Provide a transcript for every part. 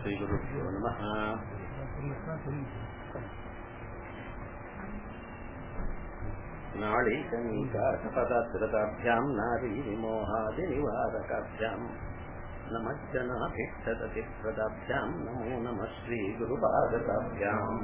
श्रीगुरुभ्यो नमः नाळीकनीकाशपदाभ्याम् नारीविमोहादिनिवारकाभ्याम् नमज्जनाभिष्टदतिप्रदाभ्याम् नमो नमः श्रीगुरुपादकाभ्याम्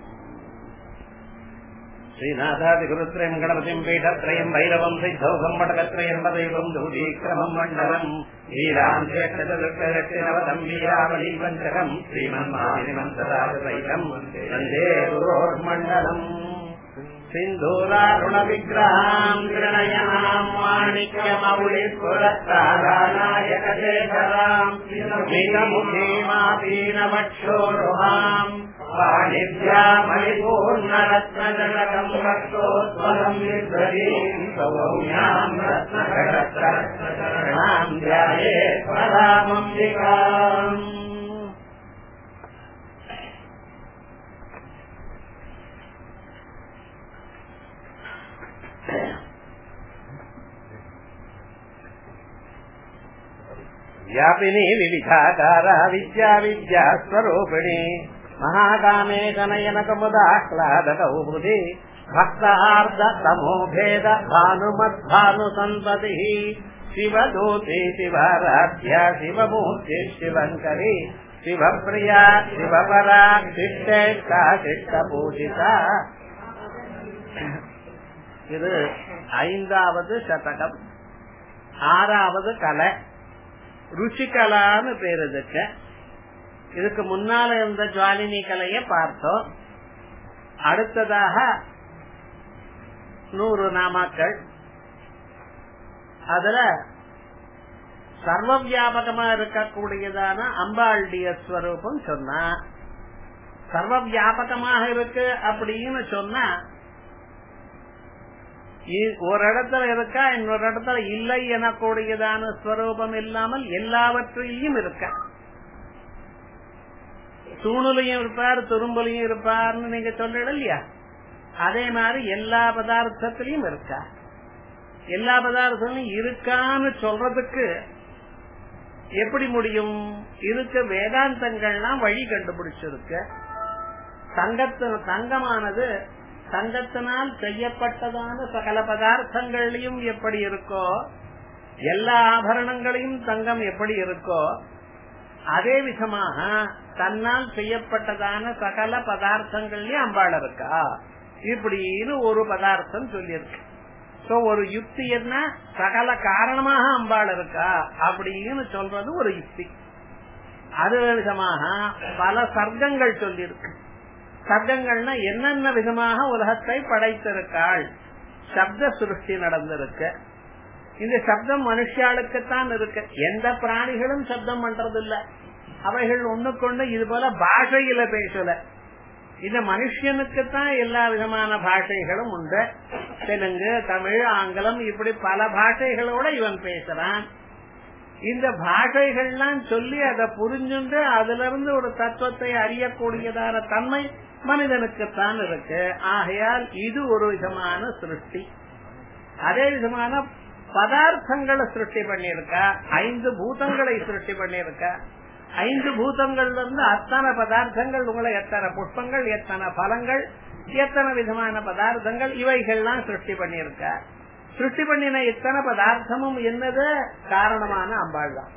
श्रीनाथादिगुरुत्रयम् गणपतिम् पीठत्रयम् भैरवम् सिद्धौ सम्मटकत्रयम् पदैवम् दूरीक्रमम् मण्डलम् वीराम् श्रेष्ठचतुर्करक्षिणवतम् वीरावली पञ्चकम् श्रीमन्मादिनिमन्तराजसहितम् वन्दे गुरोर्मण्डलम् सिन्धूरारुणविग्रहाम् गृणयनाम् माणिक्यमौलिपुरस्तारानायकशेखराम् मीनमुखीमापीनवक्षोरुहाम् पाणिभ्यामलिपूर्णरत्नजनकम् रक्तोत्पलम् विध्वरीम् सौम्याम् रत्नघटत्रणाम् ध्याये परामम्बिकाम् व्यापिनी विविधाकारा विद्या विद्या स्वरूपिणी महाकामे जनयनकमुदाह्लादकौमुदी भक्तार्ध तमो भेद भानुमद्भानुसन्ततिः शिवदूते शिवाराध्या शिवमूर्ति शिवङ्करी शिवप्रिया शिवपरा शिष्टेष्टा शिष्टपूजिता இது ஐந்தாவது சதகம் ஆறாவது கலை ருச்சிகலான்னு பேர் இதுக்கு இதுக்கு முன்னால இருந்த ஜுவாலினி கலைய பார்த்தோம் அடுத்ததாக நூறு நாமாக்கள் அதுல சர்வ வியாபகமா இருக்கக்கூடியதான அம்பாளுடைய ஸ்வரூபம் சொன்னா சர்வ வியாபகமாக இருக்கு அப்படின்னு சொன்னா ஒரு இடத்துல இருக்கா இன்னொரு இடத்துல இல்லை எனக்கூடியதான ஸ்வரூபம் இல்லாமல் எல்லாவற்றிலையும் இருக்க தூணுலையும் இருப்பார் துரும்புலையும் இருப்பார்னு நீங்க சொல்றீங்க இல்லையா அதே மாதிரி எல்லா பதார்த்தத்திலையும் இருக்கா எல்லா பதார்த்தங்களும் இருக்கான்னு சொல்றதுக்கு எப்படி முடியும் இருக்க வேதாந்தங்கள்லாம் வழி கண்டுபிடிச்சிருக்கு தங்கத்து தங்கமானது தங்கத்தினால் செய்யப்பட்டதான சகல பதார்த்தங்களையும் எப்படி இருக்கோ எல்லா ஆபரணங்களையும் தங்கம் எப்படி இருக்கோ அதே விதமாக தன்னால் செய்யப்பட்டதான சகல பதார்த்தங்கள்லயும் அம்பாள் இருக்கா இப்படின்னு ஒரு பதார்த்தம் சொல்லியிருக்கு சோ ஒரு யுக்தி என்ன சகல காரணமாக அம்பாள் இருக்கா அப்படின்னு சொல்றது ஒரு யுக்தி அது விதமாக பல சர்க்கங்கள் சொல்லியிருக்கு சப்தங்கள்னா என்னென்ன விதமாக உலகத்தை படைத்திருக்காள் சப்த சுருஷ்டி நடந்திருக்கு இந்த சப்தம் மனுஷாளுக்குத்தான் இருக்கு எந்த பிராணிகளும் சப்தம் பண்றது இல்ல அவைகள் ஒண்ணுக்கொண்டு இது போல பாஷையில பேசல இந்த மனுஷனுக்குத்தான் எல்லா விதமான பாஷைகளும் உண்டு தெலுங்கு தமிழ் ஆங்கிலம் இப்படி பல பாஷைகளோட இவன் பேசுறான் இந்த பாஷைகள்லாம் சொல்லி அதை புரிஞ்சுண்டு அதுல இருந்து ஒரு தத்துவத்தை அறியக்கூடியதான தன்மை மனிதனுக்குத்தான் இருக்கு ஆகையால் இது ஒரு விதமான சிருஷ்டி அதே விதமான பதார்த்தங்களை சிருஷ்டி பண்ணியிருக்கா ஐந்து பூதங்களை சிருஷ்டி பண்ணியிருக்கா ஐந்து பூதங்கள்ல இருந்து அத்தனை பதார்த்தங்கள் உங்களை எத்தனை புஷ்பங்கள் எத்தனை பழங்கள் எத்தனை விதமான பதார்த்தங்கள் இவைகள்லாம் சிருஷ்டி பண்ணியிருக்கா சிருஷ்டி பண்ணின இத்தனை பதார்த்தமும் என்னது காரணமான அம்பாள் தான்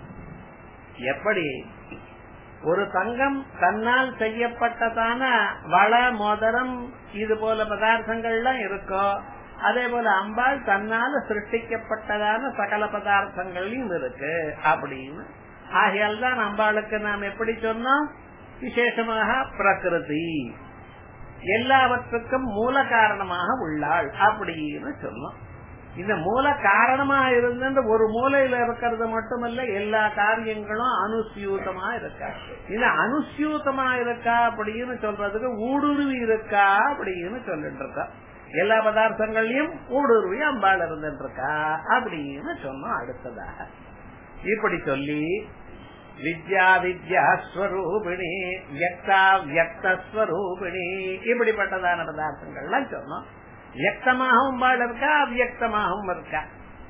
எப்படி ஒரு தங்கம் தன்னால் செய்யப்பட்டதான வள மோதரம் இது போல பதார்த்தங்கள்லாம் இருக்கோ அதே போல அம்பாள் தன்னால சிருஷ்டிக்கப்பட்டதான சகல பதார்த்தங்களையும் இருக்கு அப்படின்னு ஆகையால் தான் அம்பாளுக்கு நாம் எப்படி சொன்னோம் விசேஷமாக பிரகிருதி எல்லாவற்றுக்கும் மூல காரணமாக உள்ளாள் அப்படின்னு சொன்னோம் இந்த மூல காரணமா இருந்து ஒரு மூலையில இருக்கிறது மட்டுமல்ல எல்லா காரியங்களும் அனுசியூத்தமா இருக்கா இந்த அனுசியூத்தமா இருக்கா அப்படின்னு சொல்றதுக்கு ஊடுருவி இருக்கா அப்படின்னு சொல்லிட்டு இருக்கா எல்லா பதார்த்தங்களையும் ஊடுருவி அம்பாள் இருந்துட்டு இருக்கா அப்படின்னு சொன்னோம் அடுத்ததாக இப்படி சொல்லி வித்யா வித்யா ஸ்வரூபிணி வியக்தா வியக்த ஸ்வரூபிணி இப்படிப்பட்டதான பதார்த்தங்கள்லாம் சொன்னோம் வியக்தமாகவும் பாட இருக்கா அவ்வியக்தமாகவும் இருக்கா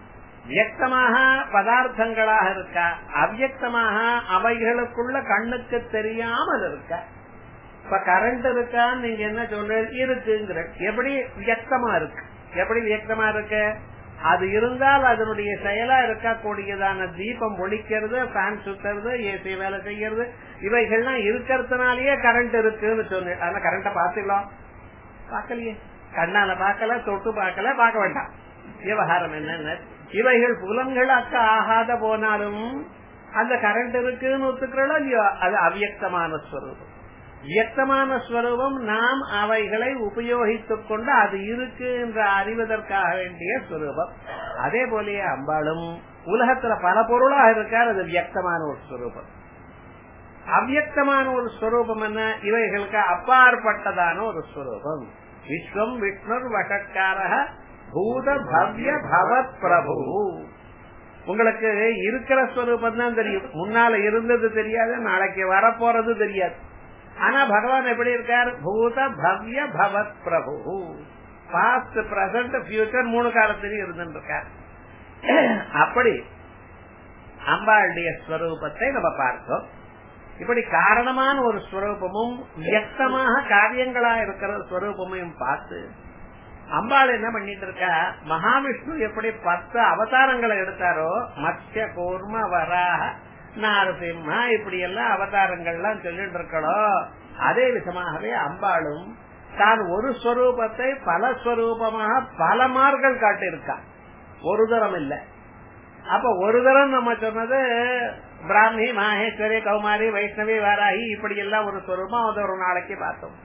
வியக்தமாக பதார்த்தங்களாக இருக்கா அவ்வியக்தமாக அவைகளுக்குள்ள கண்ணுக்கு தெரியாமல் இருக்கா இப்ப கரண்ட் இருக்கான்னு நீங்க என்ன சொல்றீங்க இருக்குங்கிற எப்படி வியக்தமா இருக்கு எப்படி வியக்தமா இருக்கு அது இருந்தால் அதனுடைய செயலா இருக்கக்கூடியதான தீபம் ஒழிக்கிறது ஃபேன் சுத்துறது ஏசி வேலை செய்யறது இவைகள்லாம் இருக்கிறதுனாலயே கரண்ட் இருக்குன்னு சொன்னேன் ஆனா கரண்ட பாத்துக்கலாம் பாக்கலையே கண்ணால பாக்கல தொட்டு பாக்கல பார்க்க வேண்டாம் விவகாரம் என்னன்னு இவைகள் புலன்களுக்கு ஆகாத போனாலும் அந்த கரண்ட் இருக்குன்னு ஒத்துக்கிறோம் இல்லையோ அது அவ்வியக்தமான ஸ்வரூபம் வியக்தமான ஸ்வரூபம் நாம் அவைகளை உபயோகித்துக் கொண்டு அது இருக்கு என்று அறிவதற்காக வேண்டிய ஸ்வரூபம் அதே போலயே அம்பாளும் உலகத்துல பல பொருளாக இருக்கார் அது வியக்தமான ஒரு ஸ்வரூபம் அவ்வியக்தமான ஒரு ஸ்வரூபம் என்ன இவைகளுக்கு அப்பாற்பட்டதான ஒரு ஸ்வரூபம் விஸ்வம் விஷ்ணுர் வஷட்காரக பூத பவ்ய பவத் பிரபு உங்களுக்கு இருக்கிற ஸ்வரூபம் தான் தெரியும் முன்னால இருந்தது தெரியாது நாளைக்கு வரப்போறது தெரியாது ஆனா பகவான் எப்படி இருக்கார் பூத பவ்ய பவத் பிரபு பாஸ்ட் பிரசன்ட் பியூச்சர் மூணு காலத்திலையும் இருந்துருக்கார் அப்படி அம்பாளுடைய ஸ்வரூபத்தை நம்ம பார்த்தோம் இப்படி காரணமான ஒரு ஸ்வரூபமும் வியக்தமாக காரியங்களா இருக்கிற ஸ்வரூபமையும் பார்த்து அம்பாள் என்ன பண்ணிட்டு இருக்கா மகாவிஷ்ணு எப்படி பத்து அவதாரங்களை எடுத்தாரோ மத்திய கூர்ம வராக நாரசிம்மா இப்படி எல்லாம் அவதாரங்கள்லாம் சொல்லிட்டு இருக்கணும் அதே விதமாகவே அம்பாளும் தான் ஒரு ஸ்வரூபத்தை பல ஸ்வரூபமாக பல மார்கள் காட்டியிருக்கா ஒரு தரம் இல்ல அப்ப ஒரு தரம் நம்ம சொன்னது பிராமி மாஹேஸ்வரி கௌமாரி வைஷ்ணவி வாராகி இப்படி எல்லாம் ஒரு ஸ்வரூபம் அது ஒரு நாளைக்கு பார்த்தோம்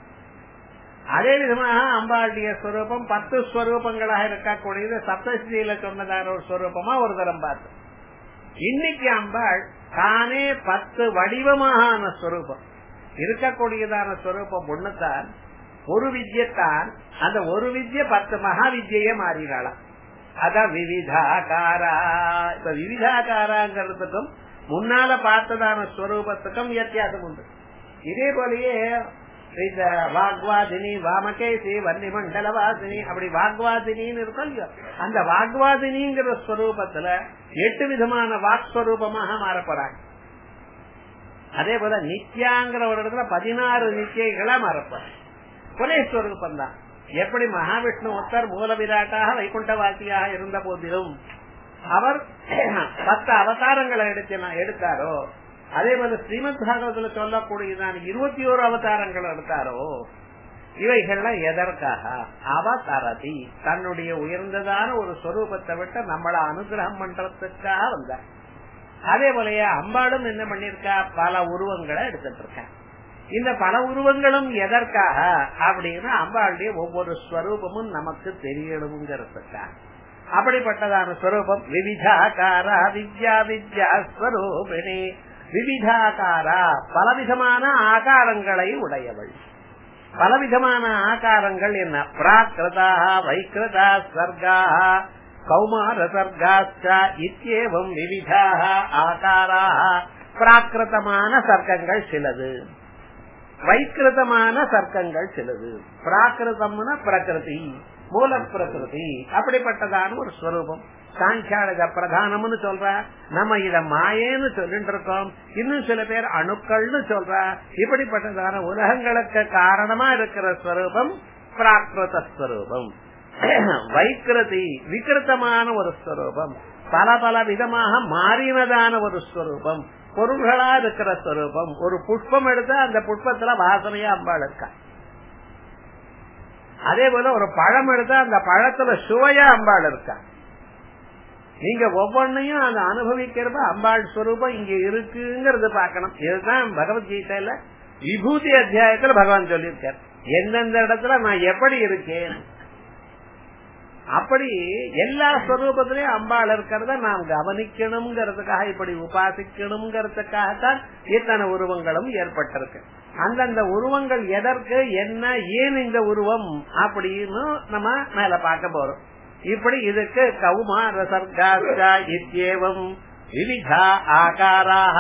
அதே விதமாக அம்பாளுடைய ஸ்வரூபம் பத்து ஸ்வரூபங்களாக இருக்கக்கூடியது சப்தஸ்ரீல சொன்னதான ஒரு ஸ்வரூபமா ஒரு தரம் பார்த்தோம் இன்னைக்கு அம்பாள் தானே பத்து வடிவமான ஸ்வரூபம் இருக்கக்கூடியதான ஸ்வரூபம் ஒண்ணுதான் ஒரு வித்யத்தான் அந்த ஒரு வித்ய பத்து மகா வித்யே மாறினாளாம் அதான் விவிதாகாரா இப்ப விவிதாகாராங்கிறதுக்கும் முன்னால பார்த்ததான ஸ்வரூபத்துக்கும் வித்தியாசம் உண்டு இதே போலயே இந்த வாக்வாதினி வாமகேசி வன்னி மண்டலவாசினி அப்படி வாக்வாதினின்னு இருக்கும் இல்லையோ அந்த வாக்வாதினிங்கிற ஸ்வரூபத்துல எட்டு விதமான வாக்ஸ்வரூபமாக மாறப்போறாங்க அதே போல நித்யாங்கிற ஒரு இடத்துல பதினாறு நித்தியங்களா மாறப்போறாங்க ஒரே ஸ்வரூபம் தான் எப்படி மகாவிஷ்ணு ஒத்தர் மூல விராட்டாக வைகுண்டவாசியாக இருந்த போதிலும் அவர் பத்து அவதாரங்களை எடுத்த எடுத்தாரோ அதே போல ஸ்ரீமத் பாகவத்துல சொல்லக்கூடியதான இருபத்தி ஓரு அவதாரங்கள் எடுத்தாரோ இவைகள்லாம் எதற்காக அவதாரதி தன்னுடைய உயர்ந்ததான ஒரு சொரூபத்தை விட்டு நம்மள அனுகிரகம் பண்றதுக்காக வந்தார் அதே போலயே அம்பாளும் என்ன பண்ணிருக்கா பல உருவங்களை எடுத்துட்டு இருக்கா இந்த பல உருவங்களும் எதற்காக அப்படின்னா அம்பாளுடைய ஒவ்வொரு ஸ்வரூபமும் நமக்கு தெரியணுங்கிறதுக்காக அப்படிப்பட்டதான ஸ்வரூபம் விவிதாகாரா வித்யா வித்யா ஸ்வரூபிணி விவிதாகாரா பலவிதமான ஆகாரங்களை உடையவள் பலவிதமான ஆகாரங்கள் என்ன பிராகிருதா வைக்கிருதா சர்கா கௌமார சர்காச்ச இத்தியேவம் விவிதாக ஆகாரா பிராகிருதமான சர்க்கங்கள் சிலது வைக்கிருதமான சர்க்கங்கள் சிலது பிராகிருதம்னா பிரகிருதி மூல பிரகிருதி அப்படிப்பட்டதான ஒரு ஸ்வரூபம் சாங்கியாளக பிரதானம்னு சொல்ற நம்ம இத மாயேன்னு சொல்லிட்டு இருக்கோம் இன்னும் சில பேர் அணுக்கள்னு சொல்ற இப்படிப்பட்டதான உலகங்களுக்கு காரணமா இருக்கிற ஸ்வரூபம் பிராகிருத ஸ்வரூபம் வைக்கிருதி விகிருத்தமான ஒரு ஸ்வரூபம் பல பல விதமாக மாறினதான ஒரு ஸ்வரூபம் பொருள்களா இருக்கிற ஸ்வரூபம் ஒரு புஷ்பம் எடுத்தா அந்த புஷ்பத்துல வாசனையா அம்பாள் இருக்கா அதே போல ஒரு பழம் எடுத்தா அந்த பழத்துல சுவையா அம்பாள் இருக்கா நீங்க ஒவ்வொன்னையும் அதை அனுபவிக்கிறப்ப அம்பாள் ஸ்வரூபம் இங்க இருக்குங்கிறது பாக்கணும் இதுதான் பகவத்கீதையில விபூதி அத்தியாயத்துல பகவான் சொல்லியிருக்கார் எந்தெந்த இடத்துல நான் எப்படி இருக்கேன் அப்படி எல்லா ஸ்வரூபத்திலையும் அம்பாள் இருக்கிறத நாம் கவனிக்கணுங்கிறதுக்காக இப்படி உபாசிக்கணுங்கிறதுக்காகத்தான் இத்தனை உருவங்களும் ஏற்பட்டிருக்கு அந்தந்த உருவங்கள் எதற்கு என்ன ஏன் இந்த உருவம் அப்படின்னு நம்ம மேல பார்க்க போறோம் இப்படி இதுக்கு கௌமார சர்காச்சா இத்தியேவம் விவிதா ஆகாராக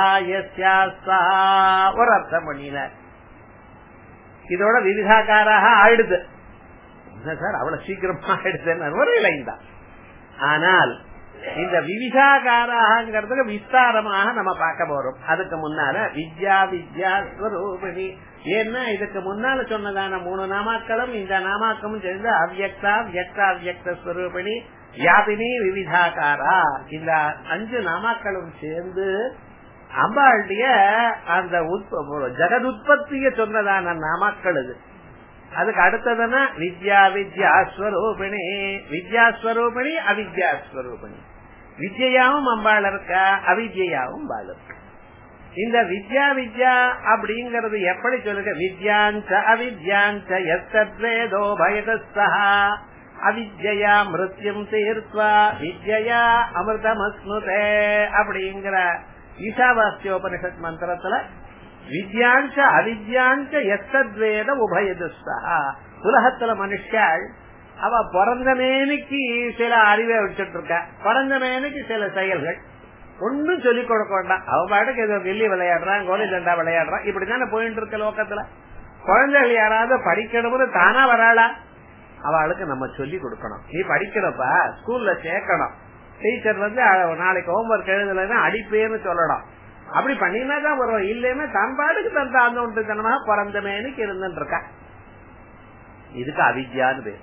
ஒரு அர்த்தம் பண்ணினார் இதோட விவிதாக்காராக ஆயிடுது என்ன சார் அவ்வளவு சீக்கிரமா ஆயிடுச்சு ஒரு லைன் தான் ஆனால் இந்த விவிசாகாராங்கிறதுக்கு விஸ்தாரமாக நம்ம பார்க்க போறோம் அதுக்கு முன்னால வித்யா வித்யா ஸ்வரூபிணி ஏன்னா இதுக்கு முன்னால சொன்னதான மூணு நாமாக்களும் இந்த நாமாக்களும் சேர்ந்து அவ்யக்தா வியக்தா வியக்த ஸ்வரூபிணி வியாபினி விவிதாகாரா இந்த அஞ்சு நாமாக்களும் சேர்ந்து அம்பாளுடைய அந்த ஜெகதுற்பத்திய சொன்னதான நாமாக்கள் இது அதுக்கு அடுத்ததுன்னா வித்யா வித்யாஸ்வரூபிணி வித்யாஸ்வரூபிணி அவித்யாஸ்வரூபிணி வித்யாவும் அம்பாள் இருக்கா அவித்யாவும் பாள் இருக்கா இந்த வித்யா வித்யா அப்படிங்கறது எப்படி சொல்லுங்க வித்யாஞ்ச அவித்யாஞ்ச எத்தத்வேதோ பயதஸ்தா அவித்யா மிருத்யும் தீர்த்வா வித்யா அமிர்தமஸ்னுதே அப்படிங்கிற ஈசாவாஸ்யோபனிஷத் மந்திரத்துல வித்யாஞ்ச அவித்யாஞ்ச எத்தத்வேத உபயதுஸ்தா உலகத்துல மனுஷாள் அவ பிறந்த மேனிக்கு சில அறிவை வச்சுட்டு இருக்க பிறந்த மேனிக்கு சில செயல்கள் ஒன்னும் சொல்லிக் கொடுக்க வேண்டாம் அவ பாட்டுக்கு ஏதோ வெள்ளி விளையாடுறான் கோலி தண்டா விளையாடுறான் இப்படித்தானே போயிட்டு இருக்க லோக்கத்துல குழந்தைகள் யாராவது படிக்கணும்னு தானா வராளா அவளுக்கு நம்ம சொல்லி கொடுக்கணும் நீ படிக்கிறப்ப ஸ்கூல்ல சேர்க்கணும் டீச்சர் வந்து நாளைக்கு ஹோம்ஒர்க் எழுதலைன்னா அடிப்பேன்னு சொல்லணும் அப்படி பண்ணினா தான் வரும் இல்லைன்னா தன் பாட்டுக்கு தன் தாழ்ந்த ஒன்றுத்தனமா பிறந்த மேனுக்கு இருந்துட்டு இருக்கா இதுக்கு அவித்யான்னு பேர்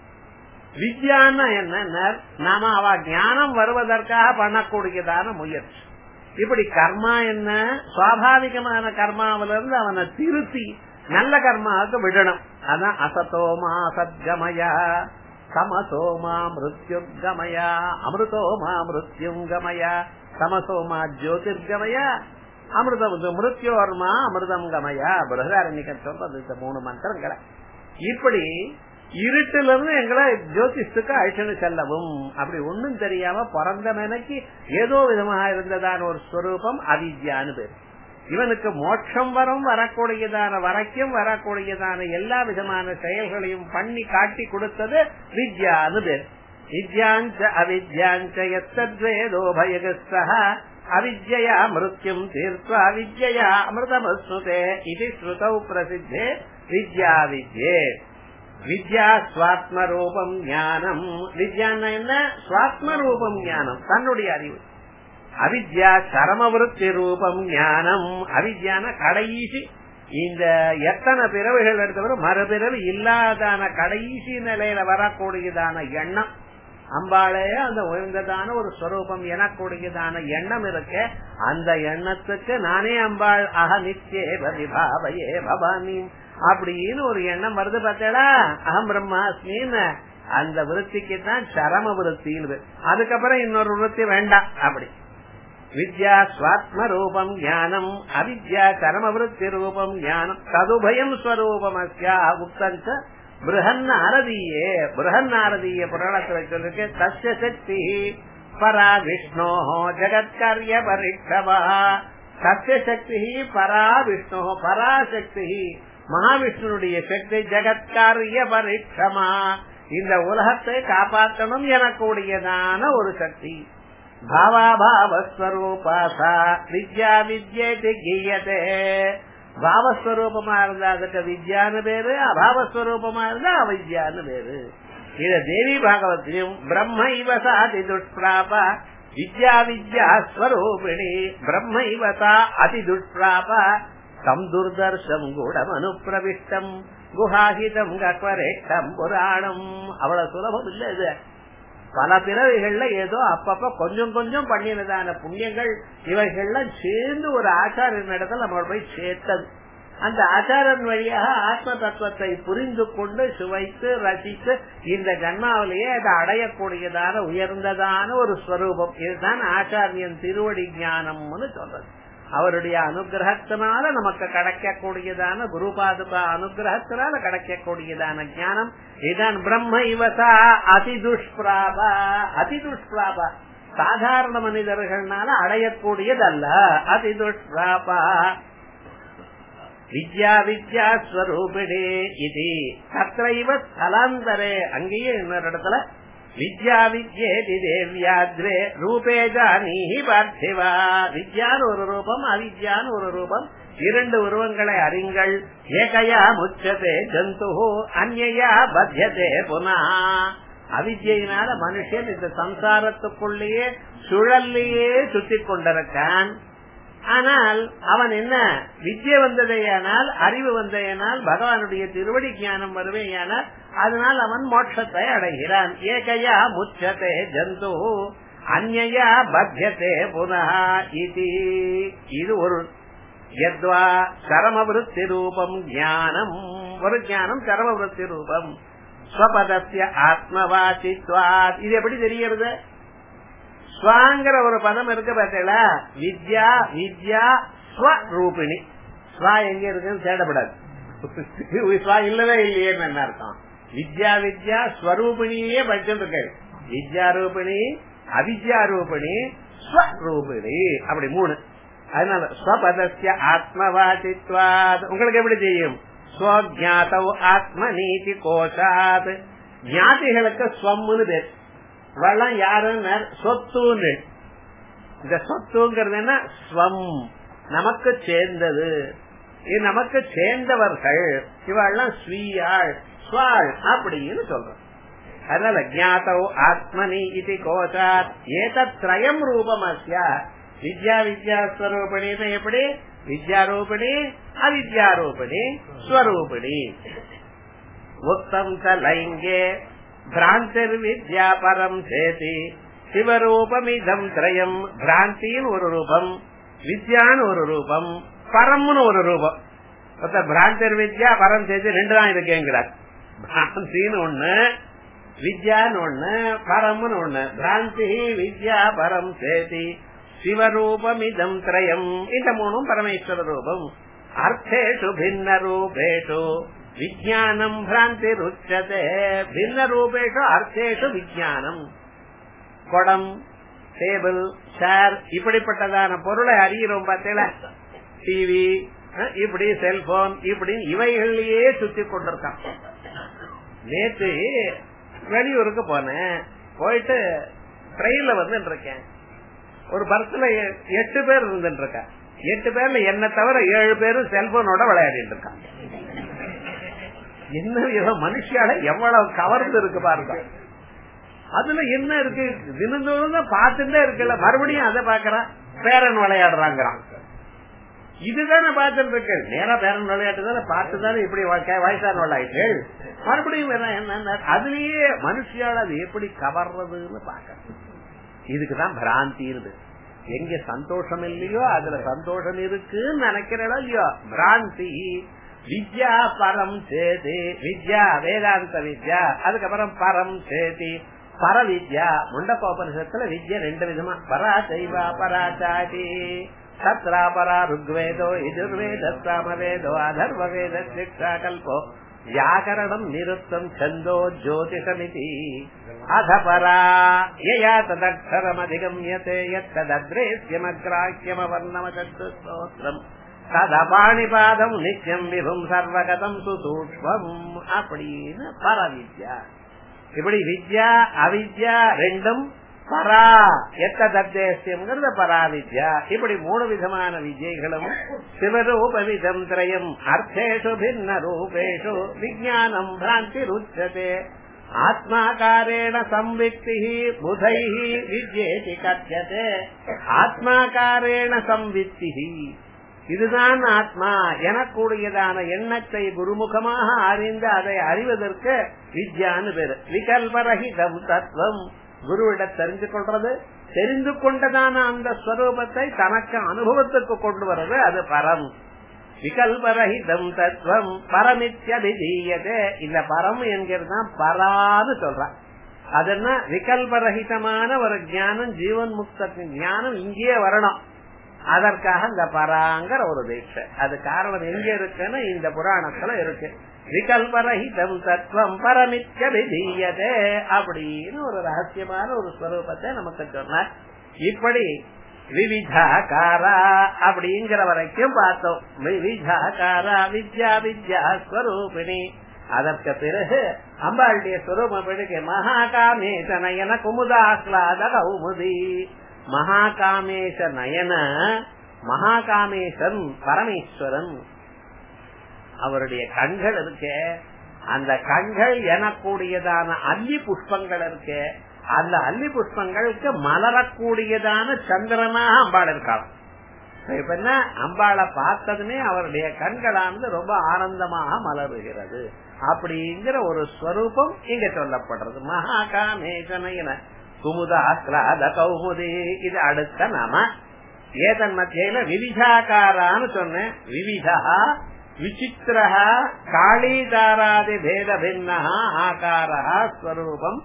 வித்யான்னா என்ன நாம அவ ஞானம் வருவதற்காக பண்ணக்கூடியதான முயற்சி இப்படி கர்மா என்ன சுவாபாவிகமான கர்மாவில இருந்து அவனை திருத்தி நல்ல கர்மாவுக்கு விடணும் அதான் அசத்தோமா சத்கமயா சமசோமா மிருத்யுர்கமயா அமிர்தோமா மிருத்யுங்கமயா சமசோமா ஜோதிர்கமயா அமிர்தம் மிருத்யோர்மா அமிர்தம் கமயா பிரகதாரண்யக்க சொல்றது இந்த மூணு மந்திரங்களை இப்படி இருட்டுல இருந்து எங்களை ஜோதிஷத்துக்கு அழிச்சுன்னு செல்லவும் அப்படி ஒண்ணும் தெரியாம பிறந்த மனைக்கு ஏதோ விதமாக இருந்ததான ஒரு ஸ்வரூபம் அவித்யான்னு பேர் இவனுக்கு மோட்சம் வரும் வரக்கூடியதான வரைக்கும் வரக்கூடியதான எல்லா விதமான செயல்களையும் பண்ணி காட்டி கொடுத்தது வித்யான்னு பேர் வித்யாஞ்ச அவித்யாஞ்ச எத்தத்வேதோ பயகஸ்தா அவித்யா மிருத்யும் தீர்த்வ அவித்யா அமிர்தமஸ்னுதே இது ஸ்ருதௌ பிரசித்தே வித்யா வித்யே வித்யா சுவாத்ம ரூபம் ஞானம் வித்யான்னா என்ன சுவாத்ம ரூபம் ஞானம் தன்னுடைய அறிவு அவித்யா சரமவிருத்தி ரூபம் ஞானம் அவித்யான கடைசி இந்த எத்தனை பிறவைகள் எடுத்தவரும் மறுபிறவி இல்லாதான கடைசி நிலையில வரக்கூடியதான எண்ணம் அம்பாளே அந்த உயர்ந்ததான ஒரு ஸ்வரூபம் எனக்கூடியதான எண்ணம் இருக்கு அந்த எண்ணத்துக்கு நானே அம்பாள் அக நிச்சே விபாவையே பவானி அப்படின்னு ஒரு எண்ணம் வருது பார்த்தேடா அகம் பிரம்மாஸ்மின்னு அந்த விருத்திக்கு தான் சரம விருத்தின்னு அதுக்கப்புறம் இன்னொரு விருத்தி வேண்டாம் அப்படி வித்யா ஸ்வாத்ம ரூபம் ஞானம் அவித்யா சரம விருத்தி ரூபம் ஞானம் ததுபயம் ஸ்வரூபம் அஸ்யா உக்தஞ்ச பிருஹன்னாரதீயே பிருஹன்னாரதீய புராணத்துல சொல்லிருக்கு தஸ்ய சக்தி பரா விஷ்ணோ ஜகத்காரிய பரிஷவா சத்திய சக்தி பரா விஷ்ணு பராசக்தி மகாவிஷ்ணுடைய சக்தி ஜெகத்காரிய பரிஷமா இந்த உலகத்தை காப்பாற்றணும் எனக்கூடியதான ஒரு சக்தி பாவாபாவஸ்வரூபாசா வித்யா வித்யேதி கீயதே பாவஸ்வரூபமா இருந்தா அதுக்கு வித்யான்னு பேரு அபாவஸ்வரூபமா இருந்தா அவித்யான்னு பேரு இத தேவி பாகவத்திலும் பிரம்ம இவசாதி துஷ்பிராப வித்யா வித்யா ஸ்வரூபிணி பிரம்ம இவசா அதி துஷ்பிராப தம் துர்தர்ஷம் கூடம் அனுப்பிரவிஷ்டம் குஹாஹிதம் கக்வரேட்டம் புராணம் அவ்வளவு சுலபம் இல்ல இது பல பிறவிகள்ல ஏதோ அப்பப்ப கொஞ்சம் கொஞ்சம் பண்ணினதான புண்ணியங்கள் இவைகள்லாம் சேர்ந்து ஒரு ஆச்சாரின் இடத்துல நம்ம போய் சேர்த்தது அந்த ஆச்சாரன் வழியாக ஆத்ம தத்துவத்தை புரிந்து கொண்டு சுவைத்து ரசித்து இந்த ஜன்மாவிலேயே அதை அடையக்கூடியதான உயர்ந்ததான ஒரு ஸ்வரூபம் இதுதான் ஆச்சாரியன் திருவடி ஞானம்னு சொல்றது அவருடைய அனுகிரகத்தினால நமக்கு கிடைக்கக்கூடியதான குருபாதுகா அனுகிரகத்தினால கிடைக்கக்கூடியதான ஞானம் இதுதான் பிரம்ம இவசா அதி துஷ்பிராபா அதி துஷ்பிராபா சாதாரண மனிதர்கள்னால அடையக்கூடியதல்ல அதி துஷ்பிராபா வித்யா வித்யா ஸ்வரூபிணே இது தத்ரைவ ஸ்தலாந்தரே அங்கேயே இன்னொரு இடத்துல வித்யா வித்யேதி தேவியாத்ரே ரூபே ஜானீஹி பார்த்திவா வித்யான்னு ஒரு ரூபம் அவித்யான்னு ஒரு ரூபம் இரண்டு உருவங்களை அறிங்கள் ஏகையா முச்சதே ஜந்து அந்நயா பத்தியதே புனா அவித்யினால மனுஷன் இந்த சம்சாரத்துக்குள்ளேயே சுழல்லையே சுத்தி கொண்டிருக்கான் ஆனால் அவன் என்ன வித்யை வந்ததையானால் அறிவு வந்ததையானால் பகவானுடைய திருவடி ஞானம் வருவேயானால் அதனால் அவன் மோட்சத்தை அடைகிறான் ஏகையா முச்சதே ஜந்து அந்நயா பத்தியதே புனः இது இது ஒரு யத்வா சரமவிருத்தி ரூபம் ஞானம் ஒரு ஞானம் சரமவிருத்தி ரூபம் ஸ்வபதத்திய ஆத்மவாசித்வாத் இது எப்படி தெரியறது ஸ்வாங்கிற ஒரு பதம் இருக்கு பார்த்தீங்களா வித்யா வித்யா ஸ்வரூபிணி ஸ்வா எங்க இருக்குன்னு தேடப்படாது ஸ்வா இல்லவே இல்லையேன்னு என்ன அர்த்தம் வித்யா வித்யா ஸ்வரூபிணியே படிச்சுட்டு இருக்காரு வித்யா ரூபிணி அவித்யா ரூபிணி ஸ்வரூபிணி அப்படி மூணு அதனால ஸ்வபதஸ்ய ஆத்மவாசித்வாத் உங்களுக்கு எப்படி தெரியும் ஸ்வஜாத்தவ் ஆத்ம நீதி கோஷாத் ஞாதிகளுக்கு ஸ்வம்னு பேர் இவெல்லாம் யாருன்னு சொத்துன்னு இந்த சொத்துங்கிறது என்ன ஸ்வம் நமக்கு சேர்ந்தது இது நமக்கு சேர்ந்தவர்கள் இவெல்லாம் ஸ்வீயாள் ஸ்வாள் அப்படின்னு சொல்றோம் அதனால ஜாத்தவ் ஆத்மனி இது கோஷாத் ஏதத்ரயம் ரூபம் அஸ்யா வித்யா வித்யாஸ்வரூபிணின்னு எப்படி வித்யாரூபிணி அவித்யாரூபிணி ஸ்வரூபிணி உத்தம் ச லைங்கே பிராந்திர் வித்யா பரம் சேதி சிவரூபமிதம் திரயம் பிராந்தின்னு ஒரு ரூபம் வித்யான்னு ஒரு ரூபம் பரம்னு ஒரு ரூபம் பிராந்திர் வித்யா பரம் சேதி ரெண்டு தான் இருக்கேங்கிறார் பிராந்தின்னு ஒண்ணு வித்யான்னு ஒண்ணு பரம்னு ஒண்ணு பிராந்தி வித்யா பரம் சேதி சிவரூபமிதம் திரயம் இந்த மூணும் பரமேஸ்வர ரூபம் அர்த்தேஷு பின்ன ரூபேஷு விஜயானம் பிராந்தி ருச்சதே பின்ன ரூபேஷு அர்த்தேஷு விஜயானம் குடம் டேபிள் சேர் இப்படிப்பட்டதான பொருளை அறிகிறோம் பார்த்தீங்களா டிவி இப்படி செல்போன் இப்படி இவைகள்லயே சுத்தி கொண்டிருக்கான் நேத்து வெளியூருக்கு போனேன் போயிட்டு ட்ரெயின்ல வந்து இருக்கேன் ஒரு பஸ்ல எட்டு பேர் இருந்துட்டு இருக்கா எட்டு பேர்ல என்ன தவிர ஏழு பேரும் செல்போனோட விளையாடிட்டு இருக்காங்க என்ன மனுஷால எவ்வளவு கவர்ந்து இருக்கு பாருங்க அதுல என்ன இருக்கு தினந்தோறும் பார்த்துட்டே இருக்குல்ல மறுபடியும் அதை பாக்குறான் பேரன் விளையாடுறாங்கிறான் இதுதானே பார்த்துட்டு இருக்கு நேரா பேரன் விளையாட்டு தானே பார்த்துதானே இப்படி வயசான விளையாட்டு மறுபடியும் என்ன அதுலயே மனுஷியால அது எப்படி கவர்றதுன்னு பாக்க இதுக்குதான் பிராந்தி இருக்கு எங்க சந்தோஷம் இல்லையோ அதுல சந்தோஷம் இருக்குன்னு நினைக்கிறதோ இல்லையோ பிராந்தி வித்யா பரம் சேதி வித்யா வேதாந்த வித்யா அதுக்கப்புறம் பரம் சேதி பர வித்யா முண்டப்போபனிஷத்துல வித்யா ரெண்டு விதமா பரா சைவா பராச்சாடி சத்ரா பரா ருக்வேதோ எதிர்வேத சாமவேதோ அதர்வ வேத சிக்ஷா கல்போ व्याकरणम् निरुक्तम् छन्दो ज्योतिषमिति अथ परा यया तदक्षरमधिगम्यते यत्तदद्रेश्यमग्राह्यमवर्णमचतुस्तोत्रम् ததபாணிபாதம் நித்தியம் விபும் சர்வகதம் சுசூக்மம் அப்படின்னு பரவித்யா இப்படி வித்யா அவித்யா ரெண்டும் பரா எத்த தத்தேசியம்ங்கிறது பராவித்யா இப்படி மூணு விதமான வித்யைகளும் சிவரூபவிதம் திரயம் அர்த்தேஷு பின்ன ரூபேஷு விஜயானம் பிராந்தி ருச்சதே ஆத்மாக்காரேண சம்விக்தி புதை வித்யேதி கத்தியதே ஆத்மாக்காரேண சம்வித்தி இதுதான் ஆத்மா எனக்கூடியதான எண்ணத்தை குருமுகமாக அறிந்து அதை அறிவதற்கு வித்யான்னு பேரு விகல்பரகிதம் தத்துவம் குருவிட தெரிஞ்சு கொள்றது தெரிந்து கொண்டதான அந்த ஸ்வரூபத்தை தனக்கு அனுபவத்துக்கு கொண்டு வர்றது அது பரம் விகல்பரகிதம் தத்துவம் பரமித்யபிதீயதே இந்த பரம் என்கிறதுதான் பரான்னு சொல்றான் அதென்ன விகல்பரகிதமான ஒரு ஞானம் ஜீவன் முக்தத்தின் ஞானம் இங்கேயே வரணும் அதற்காக இந்த பராங்கிற ஒரு தீட்சை அது காரணம் எங்க இருக்குன்னு இந்த புராணத்துல இருக்கு விகல்பரஹிதம் தத்துவம் பரமிக்க விதீயதே அப்படின்னு ஒரு ரகசியமான ஒரு ஸ்வரூபத்தை நமக்கு சொன்னார் இப்படி விவிதாகாரா அப்படிங்கிற வரைக்கும் பார்த்தோம் விவிதாகாரா வித்யா வித்யா ஸ்வரூபிணி அதற்கு பிறகு அம்பாளுடைய ஸ்வரூபம் பிடிக்க மகாகாமேச நயன குமுதாஸ்லாத கௌமுதி மகாகாமேஷ நயன மகாகாமேசன் பரமேஸ்வரன் அவருடைய கண்கள் இருக்க அந்த கண்கள் எனக்கூடியதான அல்லி புஷ்பங்கள் இருக்கு அந்த அல்லி புஷ்பங்களுக்கு மலரக்கூடியதான சந்திரனாக அம்பாள் இருக்காள் இப்ப என்ன அம்பாளை பார்த்ததுமே அவருடைய கண்களானது ரொம்ப ஆனந்தமாக மலருகிறது அப்படிங்கிற ஒரு ஸ்வரூபம் இங்க சொல்லப்படுறது மகாகாமேசனையின குமுதாக்லாத கௌமுதி இது அடுத்த நாம ஏதன் மத்தியில விவிஷாக்காரான்னு சொன்னேன் விவிஷா விசித்திரா காளிதாராதி பேத பின்னா ஆகாரா ஸ்வரூபம்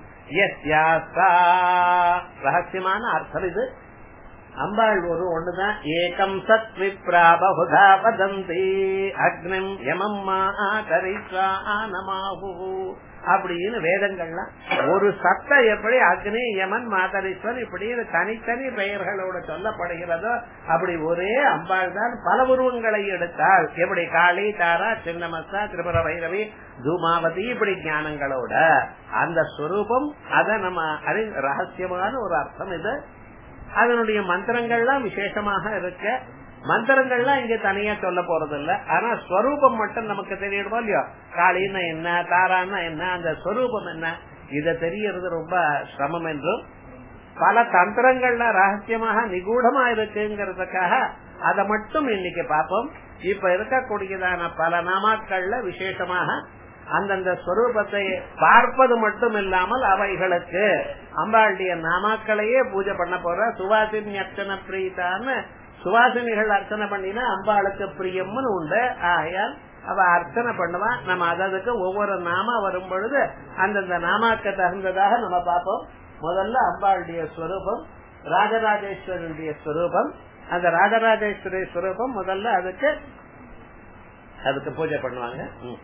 ரகசியமான அர்த்தம் இது அம்பாள் ஒரு ஒண்ணுதான் ஏகம் சத் விப்ரா பகுதா வதந்தி அக்னிம் யமம்மா கரிஸ்வா நமாஹு அப்படின்னு வேதங்கள்லாம் ஒரு சத்த எப்படி அக்னி யமன் மாதரீஸ்வரன் இப்படி தனித்தனி பெயர்களோட சொல்லப்படுகிறதோ அப்படி ஒரே அம்பாள் தான் பல உருவங்களை எடுத்தாள் எப்படி காளி தாரா சின்னமஸ்தா திரிபுர வைரவி தூமாவதி இப்படி ஞானங்களோட அந்த ஸ்வரூபம் அத நம்ம அறி ரகசியமான ஒரு அர்த்தம் இது அதனுடைய மந்திரங்கள்லாம் விசேஷமாக இருக்க மந்திரங்கள்லாம் இங்க தனியா சொல்ல போறது இல்ல ஆனா ஸ்வரூபம் மட்டும் நமக்கு தெரியணுமோ இல்லையோ காளின்னா என்ன தாரான்னா என்ன அந்த ஸ்வரூபம் என்ன இத தெரியறது ரொம்ப சிரமம் என்றும் பல தந்திரங்கள்ல ரகசியமாக நிகூடமா இருக்குங்கிறதுக்காக அதை மட்டும் இன்னைக்கு பார்ப்போம் இப்ப இருக்கக்கூடியதான பல நாமாக்கள்ல விசேஷமாக அந்தந்த ஸ்வரூபத்தை பார்ப்பது மட்டும் இல்லாமல் அவைகளுக்கு அம்பாளுடைய நாமாக்களையே பூஜை பண்ண போற சுவாசினி அர்ச்சன பிரீதான்னு சுவாசினிகள் அர்ச்சனை பண்ணினா அம்பாளுக்கு பிரியம்னு உண்டு ஆகையால் அவ அர்ச்சனை பண்ணுவான் நம்ம அதற்கு ஒவ்வொரு நாமா வரும் பொழுது அந்தந்த நாமாக்கு தகுந்ததாக நம்ம பார்ப்போம் முதல்ல அம்பாளுடைய ஸ்வரூபம் ராஜராஜேஸ்வரனுடைய ஸ்வரூபம் அந்த ராஜராஜேஸ்வரி ஸ்வரூபம் முதல்ல அதுக்கு அதுக்கு பூஜை பண்ணுவாங்க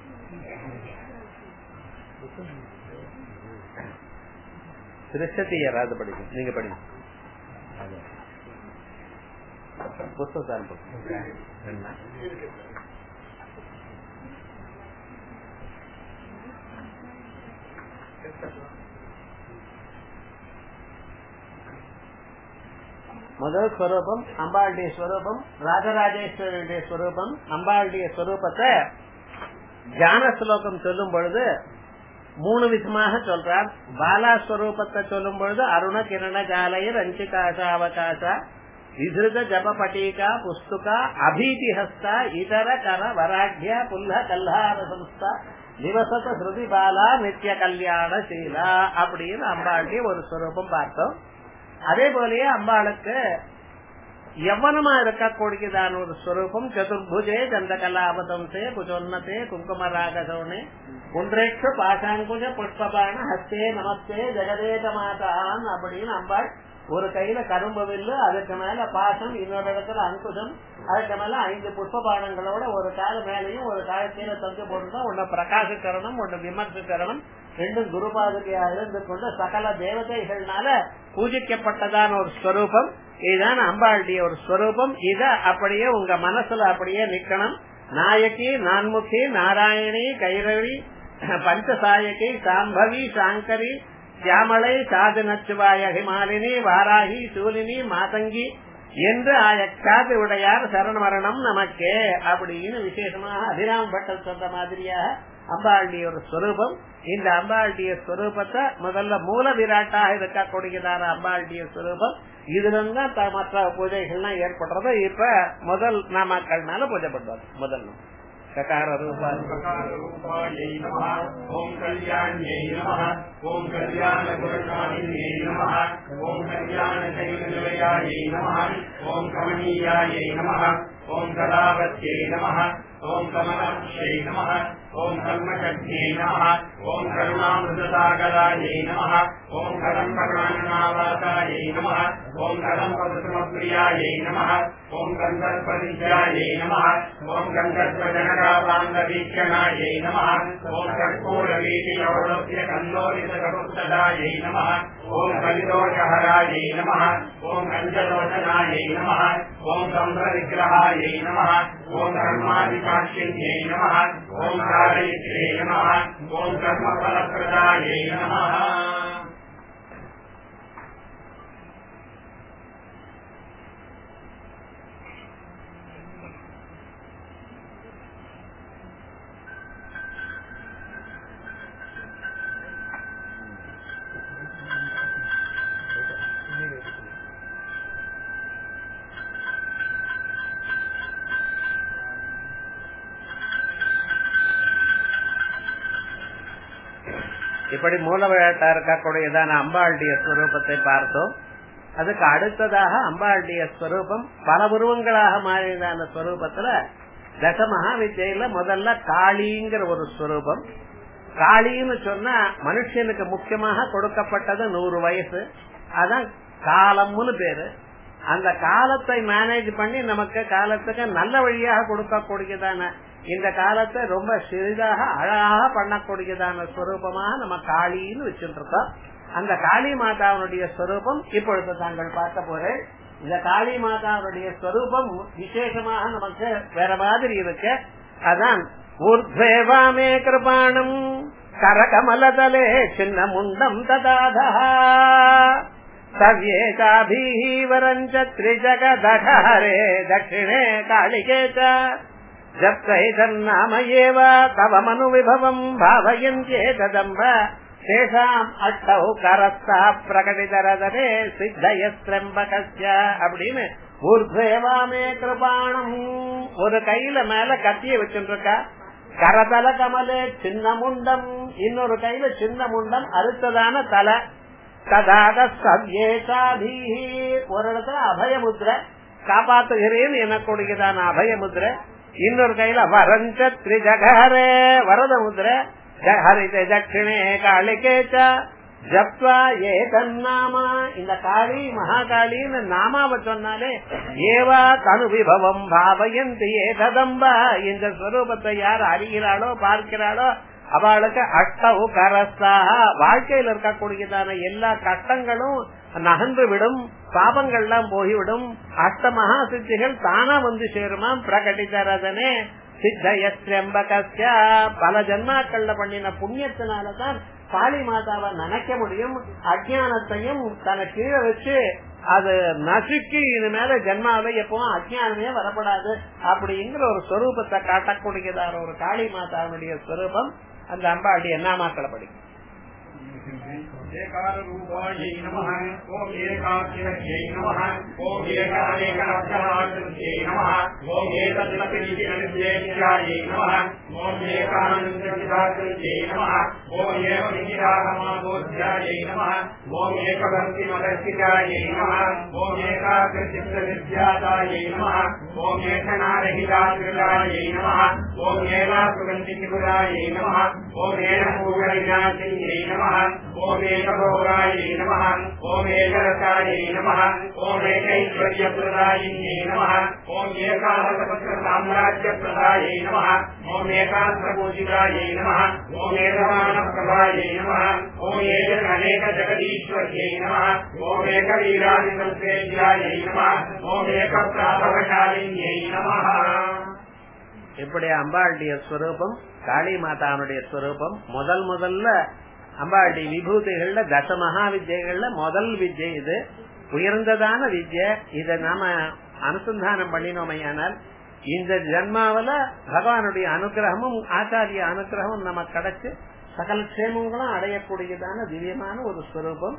திருஷ்டத்தை யாராவது படிக்கும் நீங்க படிங்க புஸ்தகம் முதல் ஸ்வரூபம் அம்பாளுடைய ஸ்வரூபம் ராஜராஜேஸ்வரனுடைய ஸ்வரூபம் அம்பாளுடைய ஸ்வரூபத்தை தியான ஸ்லோகம் சொல்லும் பொழுது மூணு விதமாக சொல்றார் பாலா ஸ்வரூபத்தை சொல்லும் பொழுது அருண கிரண ஜாலய ரஞ்சிகாச அவகாச விதிருத ஜப பட்டீகா புஸ்துகா அபீதிஹஸ்தா இதர கர வராட்ய புல்ல கல்லார சம்ஸ்தா நிவசத ஸ்ருதி பாலா நித்திய கல்யாண சீலா அப்படின்னு அம்பாளுடைய ஒரு ஸ்வரூபம் பார்த்தோம் அதே போலயே அம்பாளுக்கு யவனமா இருக்கக்கூடியதான ஒரு ஸ்வரூபம் சதுர்புஜே கந்தகலாபதம்சே குஜோன்னதே குங்குமராகசோனே குன்றேற்று பாசாங்குஜ புஷ்பபான ஹஸ்தே நமஸ்தே ஜெகதேத மாதான் அப்படின்னு அம்பாள் ஒரு கையில கரும்பு வில்லு அதுக்கு மேல பாசம் இன்னொரு இடத்துல அங்குஷம் அதுக்கு மேல ஐந்து புஷ்ப பானங்களோட ஒரு கால மேலையும் ஒரு கால கீழே தொங்க போட்டுதான் ஒன்னு பிரகாசிக்கரணம் ஒன்னு விமர்சிக்கரணம் ரெண்டும் குருபாதுகையா இருந்து கொண்டு சகல தேவதைகள்னால பூஜிக்கப்பட்டதான ஒரு ஸ்வரூபம் இதுதான் அம்பாளுடைய ஒரு ஸ்வரூபம் இத அப்படியே உங்க மனசுல அப்படியே நிக்கணும் நாயகி நான்முகி நாராயணி கைரவி பஞ்சசாயகி சாம்பவி சாங்கரி சியாமலை சாதுநச்சுவாய ஹிமாலினி வாராகி சூலினி மாதங்கி என்று ஆயக்காது உடையார் சரணமரணம் நமக்கே அப்படின்னு விசேஷமாக அபிராம் பட்டல் சொல்ற மாதிரியாக அம்பாளுடைய ஒரு ஸ்வரூபம் இந்த அம்பாளுடைய ஸ்வரூபத்தை முதல்ல மூல விராட்டாக இருக்கக்கூடியதான அம்பாளுடைய ஸ்வரூபம் இதுல தான் மற்ற பூஜைகள்லாம் ஏற்படுறது இப்ப முதல் நாமாக்கள்னால பூஜை பண்ணுவாங்க முதல் ககார रूपायै नमः ॐ कल्याण्यै नमः ॐ कल्याणगुणकामिन्यै नमः ॐ कल्याणशैलनिलयायै नमः ॐ कमनीयायै नमः ॐ कलावत्यै नमः ॐ कमलाक्षै नमः ॐ कर्मशक्त्यै नमः ॐ करुणामृतसागरायै नमः ॐ कदम्बकाननावासायै नमः ॐ कदम्बकुसुमप्रियायै नमः ॐ गन्धर्पविद्यायै नमः ॐ गन्धर्पजनकापाङ्गवीक्षणायै नमः ॐ कर्पूरवीतिलौलभ्य कल्लोलितकपुस्तदायै नमः ॐ कलिदोषहरायै नमः ॐ कञ्चलोचनायै नमः ॐ कम्भविग्रहायै नमः ॐ धर्मादिकाक्षिण्यै नमः ॐ कारयित्रे नमः ॐ कर्मफलप्रदायै नमः இப்படி மூலவிழாட்டா இருக்கக்கூடியதான அம்பாளுடைய ஸ்வரூபத்தை பார்த்தோம் அதுக்கு அடுத்ததாக அம்பாளுடைய ஸ்வரூபம் பல உருவங்களாக மாறியதான ஸ்வரூபத்துல தச மகாவித்யில முதல்ல காளிங்கிற ஒரு ஸ்வரூபம் காளின்னு சொன்னா மனுஷனுக்கு முக்கியமாக கொடுக்கப்பட்டது நூறு வயசு அதான் காலம்னு பேரு அந்த காலத்தை மேனேஜ் பண்ணி நமக்கு காலத்துக்கு நல்ல வழியாக கொடுக்கக்கூடியதான இந்த காலத்தை ரொம்ப சிறிதாக அழகாக பண்ணக்கூடியதான ஸ்வரூபமாக நம்ம காளின்னு வச்சுட்டு இருக்கோம் அந்த காளி மாதாவுடைய ஸ்வரூபம் இப்பொழுது தாங்கள் பார்க்க போறேன் இந்த காளி மாதாவுடைய ஸ்வரூபம் விசேஷமாக நமக்கு வேற மாதிரி இருக்கு அதான் ஊர்த்வேவாமே கிருபாணம் கரகமலதலே சின்ன முண்டம் ததாதா சவ்யேகாபீः वरञ्च त्रिजगदघहरे दक्षिणे कालिके च जप्तैतन्नाम एव तव मनुविभवम् भावयन्त्येतदम्ब तेषाम् अष्टौ करस्தः பிரகடிதரதரே சித்தயஸ்திரம்பகஸ்ய அப்படின்னு ஊர்துவேவாமே கிருபாணம் ஒரு கையில மேல கத்திய வச்சுருக்கா கரதல கமலே சின்ன முண்டம் இன்னொரு கையில சின்ன முண்டம் அறுத்ததான தலை ததாக சவ்யேசாபி ஒரு இடத்துல அபயமுத்திர காப்பாத்துகிறேன் எனக்கூடியதான அபயமுத்திர இன்னொரு கையில வரஞ்ச திரிஜகரே வரத முத்திர ஹரித தட்சிணே காளிகேச்ச ஜப்வா ஏதன்னாமா இந்த காளி மகாகாளின்னு நாமாவ சொன்னாலே ஏவா தனு விபவம் பாவயந்தி ஏததம்பா இந்த ஸ்வரூபத்தை யார் அறிகிறாளோ பார்க்கிறாளோ அவளுக்கு அஷ்டவு கரஸ்தாக வாழ்க்கையில் இருக்கக்கூடியதான எல்லா கட்டங்களும் நகர்ந்து விடும் பாபங்கள்லாம் போய்விடும் அஷ்ட மகா சித்திகள் தானா வந்து சேருமாம் பிரகடிதரதனே சித்தயஸ்திரம்பகஸ்ய பல ஜன்மாக்கள்ல பண்ணின புண்ணியத்தினாலதான் காளி மாதாவை நினைக்க முடியும் அஜானத்தையும் தன கீழே வச்சு அது நசுக்கி இது மேல ஜென்மாவை எப்பவும் அஜானமே வரப்படாது அப்படிங்கிற ஒரு ஸ்வரூபத்தை காட்டக்கூடியதான ஒரு காளி மாதாவுடைய ஸ்வரூபம் அந்த அம்பாளுடைய நாமாக்களை படிக்கும் ஏகாரூபாயை நமः ஓம் ஏகாக்கிரஜ்யை நமः ஓம் ஏகாநேகாட்சராஜ்யை நமः ஓம் ஏகத்லபிரிஜினவித்யேத்யாயை நமः ஓம் ஏகானந்தவிதாத்யை நமः ஓம் ஏகவிகிராகமாபோத்யாயை நமः ஓம் ஏகபக்திமதர்சிதாயை நமः ஓம் ஏகாகிருச்சித்தவித்யாதாயை நமः ஓம் ஏகநாரகிதாத்ரிதாயை நமः ஓம் ஏகாசுகந்திகிபுராயை நமः ஓம் ஏகபூகணிநாசியை நமः ஓம் ஏகபோகாயை நமः ஓம் ஏகரசாயை நமः ஓம் ஏகைஸ்வர்யप्रदायिन्यै नमः ஓம் ஏகாதபத்திரசாம்ராஜ்யप्रदायै नमः ஓம் ஏகாஸ்திரபூஜிதாயை नमः ஓம் ஏகமானप्रभायै नमः ஓம் ஏகநேக ஜெகதீஸ்வர்யை நமः ஓம் ஏகவீராதிசம்சேத்யாயை நமः ஓம் ஏகப்பிராபவசாலின்யை நமः இப்படி அம்பாளுடைய ஸ்வரூபம் காளி மாதாவுடைய ஸ்வரூபம் முதல் முதல்ல அம்பாளுடைய விபூதிகள்ல தச மகா வித்யகள்ல முதல் வித்யை இது உயர்ந்ததான வித்ய இத நாம அனுசந்தானம் பண்ணினோமையானால் இந்த ஜென்மாவில பகவானுடைய அனுகிரகமும் ஆச்சாரிய அனுகிரகமும் நமக்கு கிடைச்சு சகல க்ஷேமங்களும் அடையக்கூடியதான திவ்யமான ஒரு ஸ்வரூபம்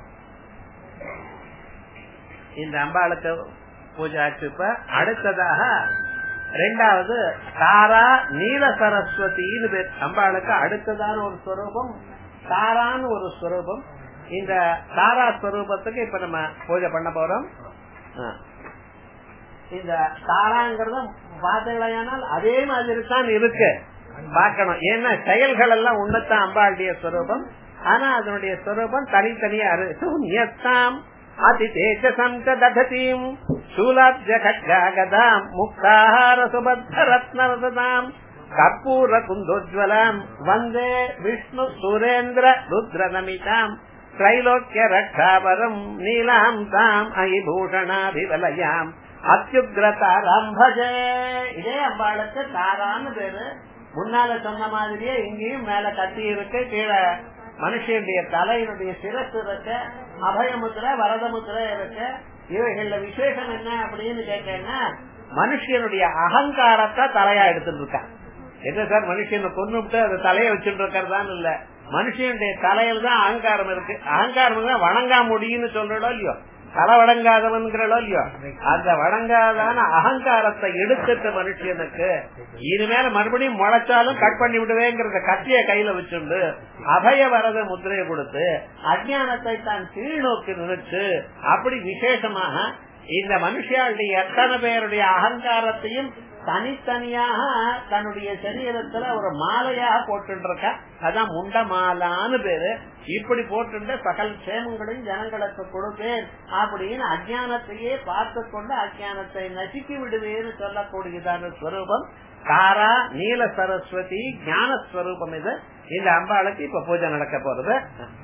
இந்த அம்பாளுக்கு பூஜை ஆச்சு இப்ப அடுத்ததாக ரெண்டாவது தாரா நீல சரஸ்வதினு பேர் அம்பாளுக்கு அடுத்ததான ஒரு ஸ்வரூபம் தாரான்னு ஒரு ஸ்வரூபம் இந்த தாரா ஸ்வரூபத்துக்கு இப்ப நம்ம பூஜை பண்ண போறோம் ஆ. இந்த தாராங்கிறது பார்த்தீங்களா அதே மாதிரி தான் இருக்கு பார்க்கணும் ஏன்னா செயல்கள் எல்லாம் உன்னத்தான் அம்பாளுடைய ஸ்வரூபம் ஆனா அதனுடைய ஸ்வரூபம் தனித்தனியா இருக்கு அதிதேஜசம் ததீம் சூலாப்ஜ கட்காகதாம் முக்தாஹார சுபத்த ரத்னவதாம் கற்பூர குந்தோஜ்வலாம் வந்தே விஷ்ணு சுரேந்திர ருத்ர நமிதாம் த்ரைலோக்கிய ரக்ஷாபரம் நீலாம் தாம் அயிபூஷணாபிவலயாம் அத்யுக்ர தாராம் பஜே இதே அம்பாளுக்கு தாரான்னு பேரு முன்னால சொன்ன மாதிரியே இங்கேயும் மேல கட்டி இருக்கு கீழே மனுஷனுடைய தலையினுடைய சிரசு இருக்கு அபயமுத்திர வரதமுத்திர இருக்கு இவைகள்ல விசேஷம் என்ன அப்படின்னு கேட்டேன்னா மனுஷனுடைய அகங்காரத்தை தலையா எடுத்துட்டு இருக்கான் என்ன சார் மனுஷனை கொண்டுட்டு அது தலைய வச்சுட்டு இருக்கிறதான்னு இல்ல மனுஷனுடைய தலையில தான் அகங்காரம் இருக்கு அகங்காரம் தான் வணங்கா முடியும்னு சொல்றோம் இல்லையோ தலை வணங்காதவன்கிறோ இல்லையோ அந்த வணங்காதான அகங்காரத்தை எடுத்துட்ட மனுஷனுக்கு இனிமேல மறுபடியும் முளைச்சாலும் கட் பண்ணி விடுவேங்கிறத கத்திய கையில வச்சுண்டு அபய வரத முத்திரையை கொடுத்து அஜானத்தை தான் கீழ் நோக்கி நிறுத்து அப்படி விசேஷமாக இந்த மனுஷியாளுடைய எத்தனை பேருடைய அகங்காரத்தையும் தனித்தனியாக தன்னுடைய சரீரத்துல ஒரு மாலையாக போட்டுருக்க அதான் முண்ட மாலான்னு பேரு இப்படி போட்டு சகல் சேமங்களையும் ஜனங்களுக்கு கொடுப்பேன் அப்படின்னு அஜானத்தையே பார்த்து கொண்டு அஜானத்தை நசுக்கி விடுவேன்னு சொல்லக்கூடியதான ஸ்வரூபம் தாரா நீல சரஸ்வதி ஞான ஸ்வரூபம் இது இந்த அம்பாளுக்கு இப்ப பூஜை நடக்க போறது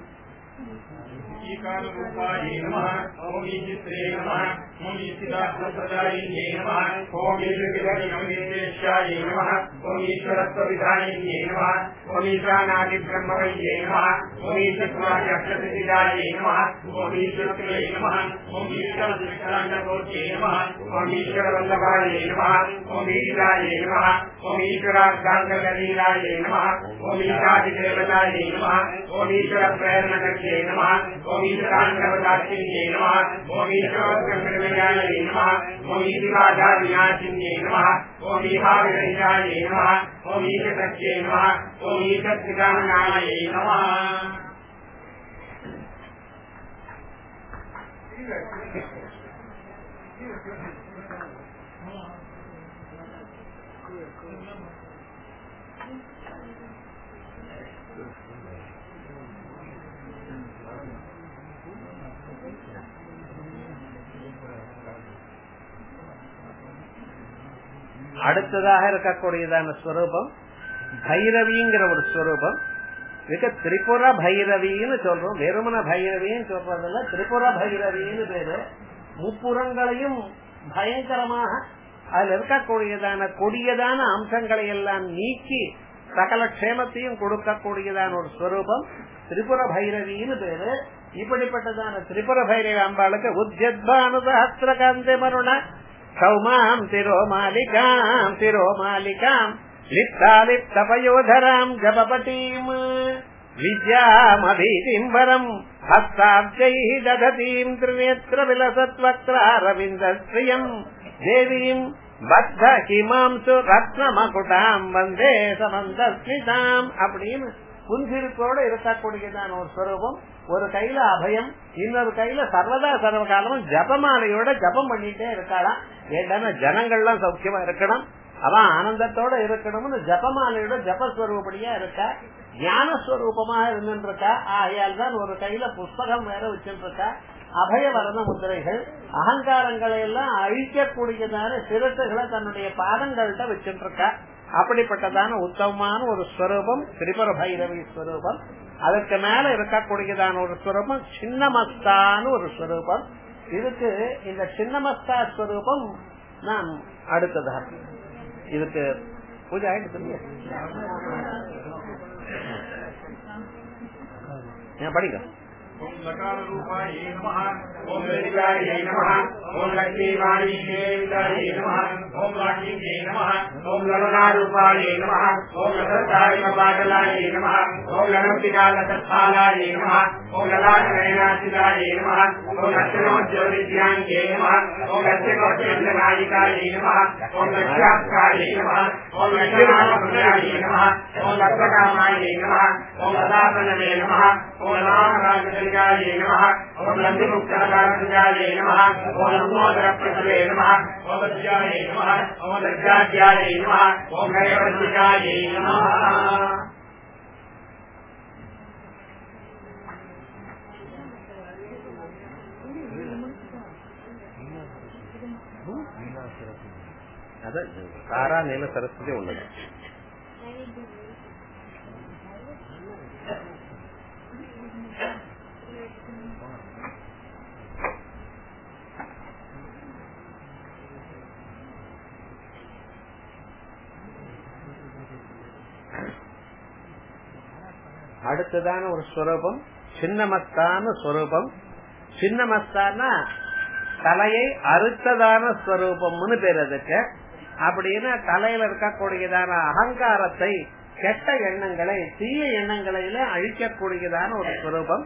ஈகாரூபாயே நமः ஓம் ஈசித்ரே நமः ஓம் ஈசிதாத்மப்ரதாயின்யே நமः ஓம் ஈஸ்வரிகவிகமிதேஷ்யாயே நமः ஓம் ஈஸ்வரத்வவிதாயின்யே நமः ஓம் ஈசானாதி பிரம்மவையே நமः ஓம் ஈஸ்வராதி அக்ஷதிதாயே நமः ஓம் ஈஸ்வரத்வே நமः ஓம் ஈஸ்வரதிஷ்டாண்டகோச்சே நமः ஓம் ஈஸ்வரவல்லபாயே நமः ஓம் ஈசாயே நமः ஓம் ஈஸ்வரார்த்தாங்கலீலாயே நமः ஓம் ஈசாதிதேவதாயே நமः ஓம் ஈஸ்வர பிரேரணகர்யே நமः ஓம் ஈஸ்வராங்கவதாட்சியே நமः ஓம் ஈஸ்வரத்வமிருமயாயே நமः ஓம் ஈதிவாதா விநாசின்யே நமः ஓம் ஈகாவிரயாயே நமः ஓம் ஈசத்யே நமः ஓம் ஈசத்விதானாயே நமः அடுத்ததாக இருக்கக்கூடியதான ஸ்வரூபம் பைரவிங்கிற ஒரு ஸ்வரூபம் இதுக்கு திரிபுர பைரவின்னு சொல்றோம் வெறுமன பைரவின்னு சொல்றதில்ல திரிபுர பைரவின்னு பேரு முப்புறங்களையும் பயங்கரமாக அதுல இருக்கக்கூடியதான கொடியதான அம்சங்களை எல்லாம் நீக்கி சகல க்ஷேமத்தையும் கொடுக்கக்கூடியதான ஒரு ஸ்வரூபம் திரிபுர பைரவின்னு பேரு இப்படிப்பட்டதான திரிபுர பைரவி அம்பாளுக்கு உத்தியத்பானுதஹஸ்திர காந்தே மருண சௌமாம் திரோ மாலிகாம் திரோ மாலிகாம் லிப்தாலிப்தபயோதராம் ஜபபட்டீம் வித்யாமபீதிம்பரம் ஹஸ்தாப்ஜை தததீம் திருநேத்திர விலசத்வக்ராரவிந்தஸ்ரீயம் தேவீம் பத்த ஹிமாம்சு ரத்னமகுடாம் வந்தே சமந்தஸ்மிதாம் அப்படின்னு புன்சிரிப்போட இருக்கக்கூடியதான ஒரு ஸ்வரூபம் ஒரு கையில அபயம் இன்னொரு கையில சர்வதா சர்வகாலமும் ஜபமாலையோட ஜபம் பண்ணிட்டே இருக்காளாம் ஏன்னா ஜனங்கள்லாம் சௌக்கியமா இருக்கணும் அவன் ஆனந்தத்தோட இருக்கணும்னு ஜபமாலையோட ஜபஸ்வரூபடியா இருக்கா ஞானஸ்வரூபமாக இருந்துட்டு இருக்கா ஆகையால் தான் ஒரு கையில புஸ்தகம் வேற வச்சுட்டு இருக்கா அபய வரத முத்திரைகள் அகங்காரங்களை எல்லாம் அழிக்கக்கூடியதான சிரட்டுகளை தன்னுடைய பாதங்கள்கிட்ட வச்சுட்டு இருக்கா அப்படிப்பட்டதான உத்தமமான ஒரு ஸ்வரூபம் திரிபுர பைரவி ஸ்வரூபம் அதற்கு மேல இருக்கக்கூடியதான ஒரு ஸ்வரூபம் சின்னமஸ்தான்னு ஒரு ஸ்வரூபம் இதுக்கு இந்த சின்னமஸ்தா ஸ்வரூபம் நான் அடுத்ததாக இதுக்கு பூஜை ஆயிட்டு படிக்க ஓம் லகாரூபாயே நமः ஓம் லலிதாயே நமः ஓம் லக்ஷ்மீவாணியே நமः ஓம் லக்ஷ்மியே நமः ஓம் லலனாரூபாயே நமः ஓம் லசத்தாரிமபாடலாயே நமः ஓம் லனம்பிகாலசத்பாலாயே நமः ஓம் லலாடநயனாசிதாயே நமः ஓம் லட்சணோஜோதித்யாங்கே நமः ஓம் லட்சகோட்சநாயிகாயே நமः ஓம் லட்சாக்காயே நமः ஓம் லட்சணாமபுராயே நமः ஓம் லட்சகாமாயே நமः ஓம் லதாசனமே நமः ஓம் ராமராஜலிகாயே நமः ஓம் லந்திமுக்தகாரலிகாயே நமः ஓம் லம்போதரப்பிரசவே நமः ஓம் லஜ்ஜாயே நமः ஓம் லஜ்ஜாத்யாயே நமः ஓம் நயவர்த்திகாயே நமः அது தாரா நீல சரஸ்வதி உள்ளது அடுத்ததான ஒரு ஸ்வரூபம் சின்னமஸ்தான ஸ்வரூபம் சின்னமஸ்தானா தலையை அறுத்ததான ஸ்வரூபம்னு பேர் அதுக்கு அப்படின்னு தலையில இருக்கக்கூடியதான அகங்காரத்தை கெட்ட எண்ணங்களை தீய எண்ணங்களை அழிக்கக்கூடியதான ஒரு ஸ்வரூபம்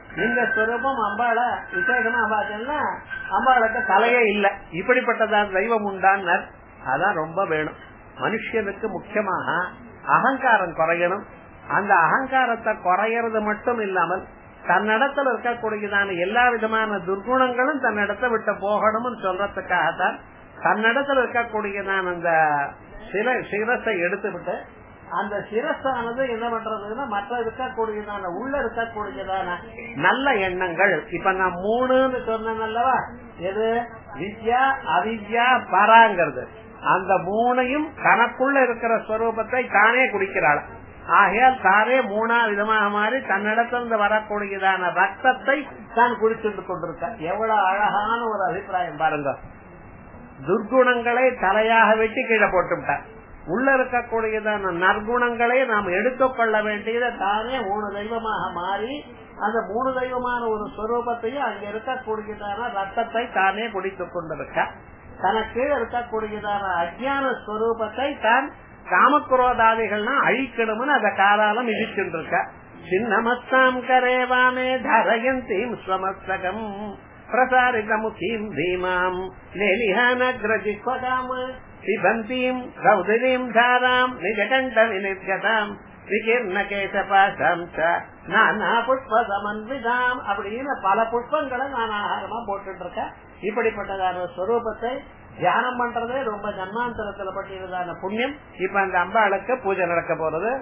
இந்த ஸ்வரூபம் அம்பாள விசேஷமா பார்த்தீங்கன்னா அம்பாளுக்கு தலையே இல்ல இப்படிப்பட்டதான் தெய்வம் உண்டான்னு அதான் ரொம்ப வேணும் மனுஷனுக்கு முக்கியமாக அகங்காரம் குறையணும் அந்த அகங்காரத்தை குறையறது மட்டும் இல்லாமல் தன்னிடத்துல இருக்கக்கூடியதான எல்லா விதமான துர்குணங்களும் தன்னிடத்தை விட்டு போகணும்னு சொல்றதுக்காகத்தான் தன்னிடத்துல இருக்கக்கூடியதான அந்த சில சிரத்தை எடுத்துவிட்டு அந்த சிரஸானது என்ன பண்றதுன்னா மற்ற இருக்கக்கூடியதான உள்ள இருக்கக்கூடியதான நல்ல எண்ணங்கள் இப்ப நான் மூணுன்னு சொன்னேன் அல்லவா எது வித்யா அவித்யா பராங்கிறது அந்த மூணையும் தனக்குள்ள இருக்கிற ஸ்வரூபத்தை தானே குடிக்கிறாள் ஆகையால் தானே மூணா விதமாக மாறி தன்னிடத்திலிருந்து வரக்கூடியதான ரத்தத்தை தான் குடிச்சுட்டு கொண்டிருக்க எவ்வளவு அழகான ஒரு அபிப்பிராயம் பாருங்க துர்குணங்களை தலையாக வெட்டி கீழே போட்டுவிட்டார் உள்ள இருக்கக்கூடியதான நற்குணங்களை நாம் எடுத்துக்கொள்ள வேண்டியதை தானே மூணு தெய்வமாக மாறி அந்த மூணு தெய்வமான ஒரு ஸ்வரூபத்தையும் அங்க இருக்கக்கூடியதான ரத்தத்தை தானே குடித்துக் கொண்டிருக்க தனக்கு இருக்கக்கூடியதான அஜான ஸ்வரூபத்தை தான் காமக்குரோதாதிகள்னா அழிக்கணும்னு அந்த காலாலம் இடிச்சுருக்க சின்னமஸ்தாம் கரேவாமே தரயந்தீம் ஸ்வமஸ்தகம் பிரசாரிதமுகீம் தீமாம் லேலிஹானக்ரஜிக்வகாம் பிபந்தீம் ரௌதரீம் தாராம் நிஜகண்ட வினிர்கதாம் விகீர்ண கேசபாசம் நானா புஷ்ப சமன்விதாம் அப்படின்னு பல புஷ்பங்களை நான் ஆகாரமா போட்டுட்டு இருக்கேன் இப்படிப்பட்டதான ஸ்வரூபத்தை தியானம் பண்றதே ரொம்ப ஜன்மாந்தரத்துல பட்டியதான புண்ணியம் இப்ப அந்த அம்பாளுக்கு பூஜை நடக்க போறது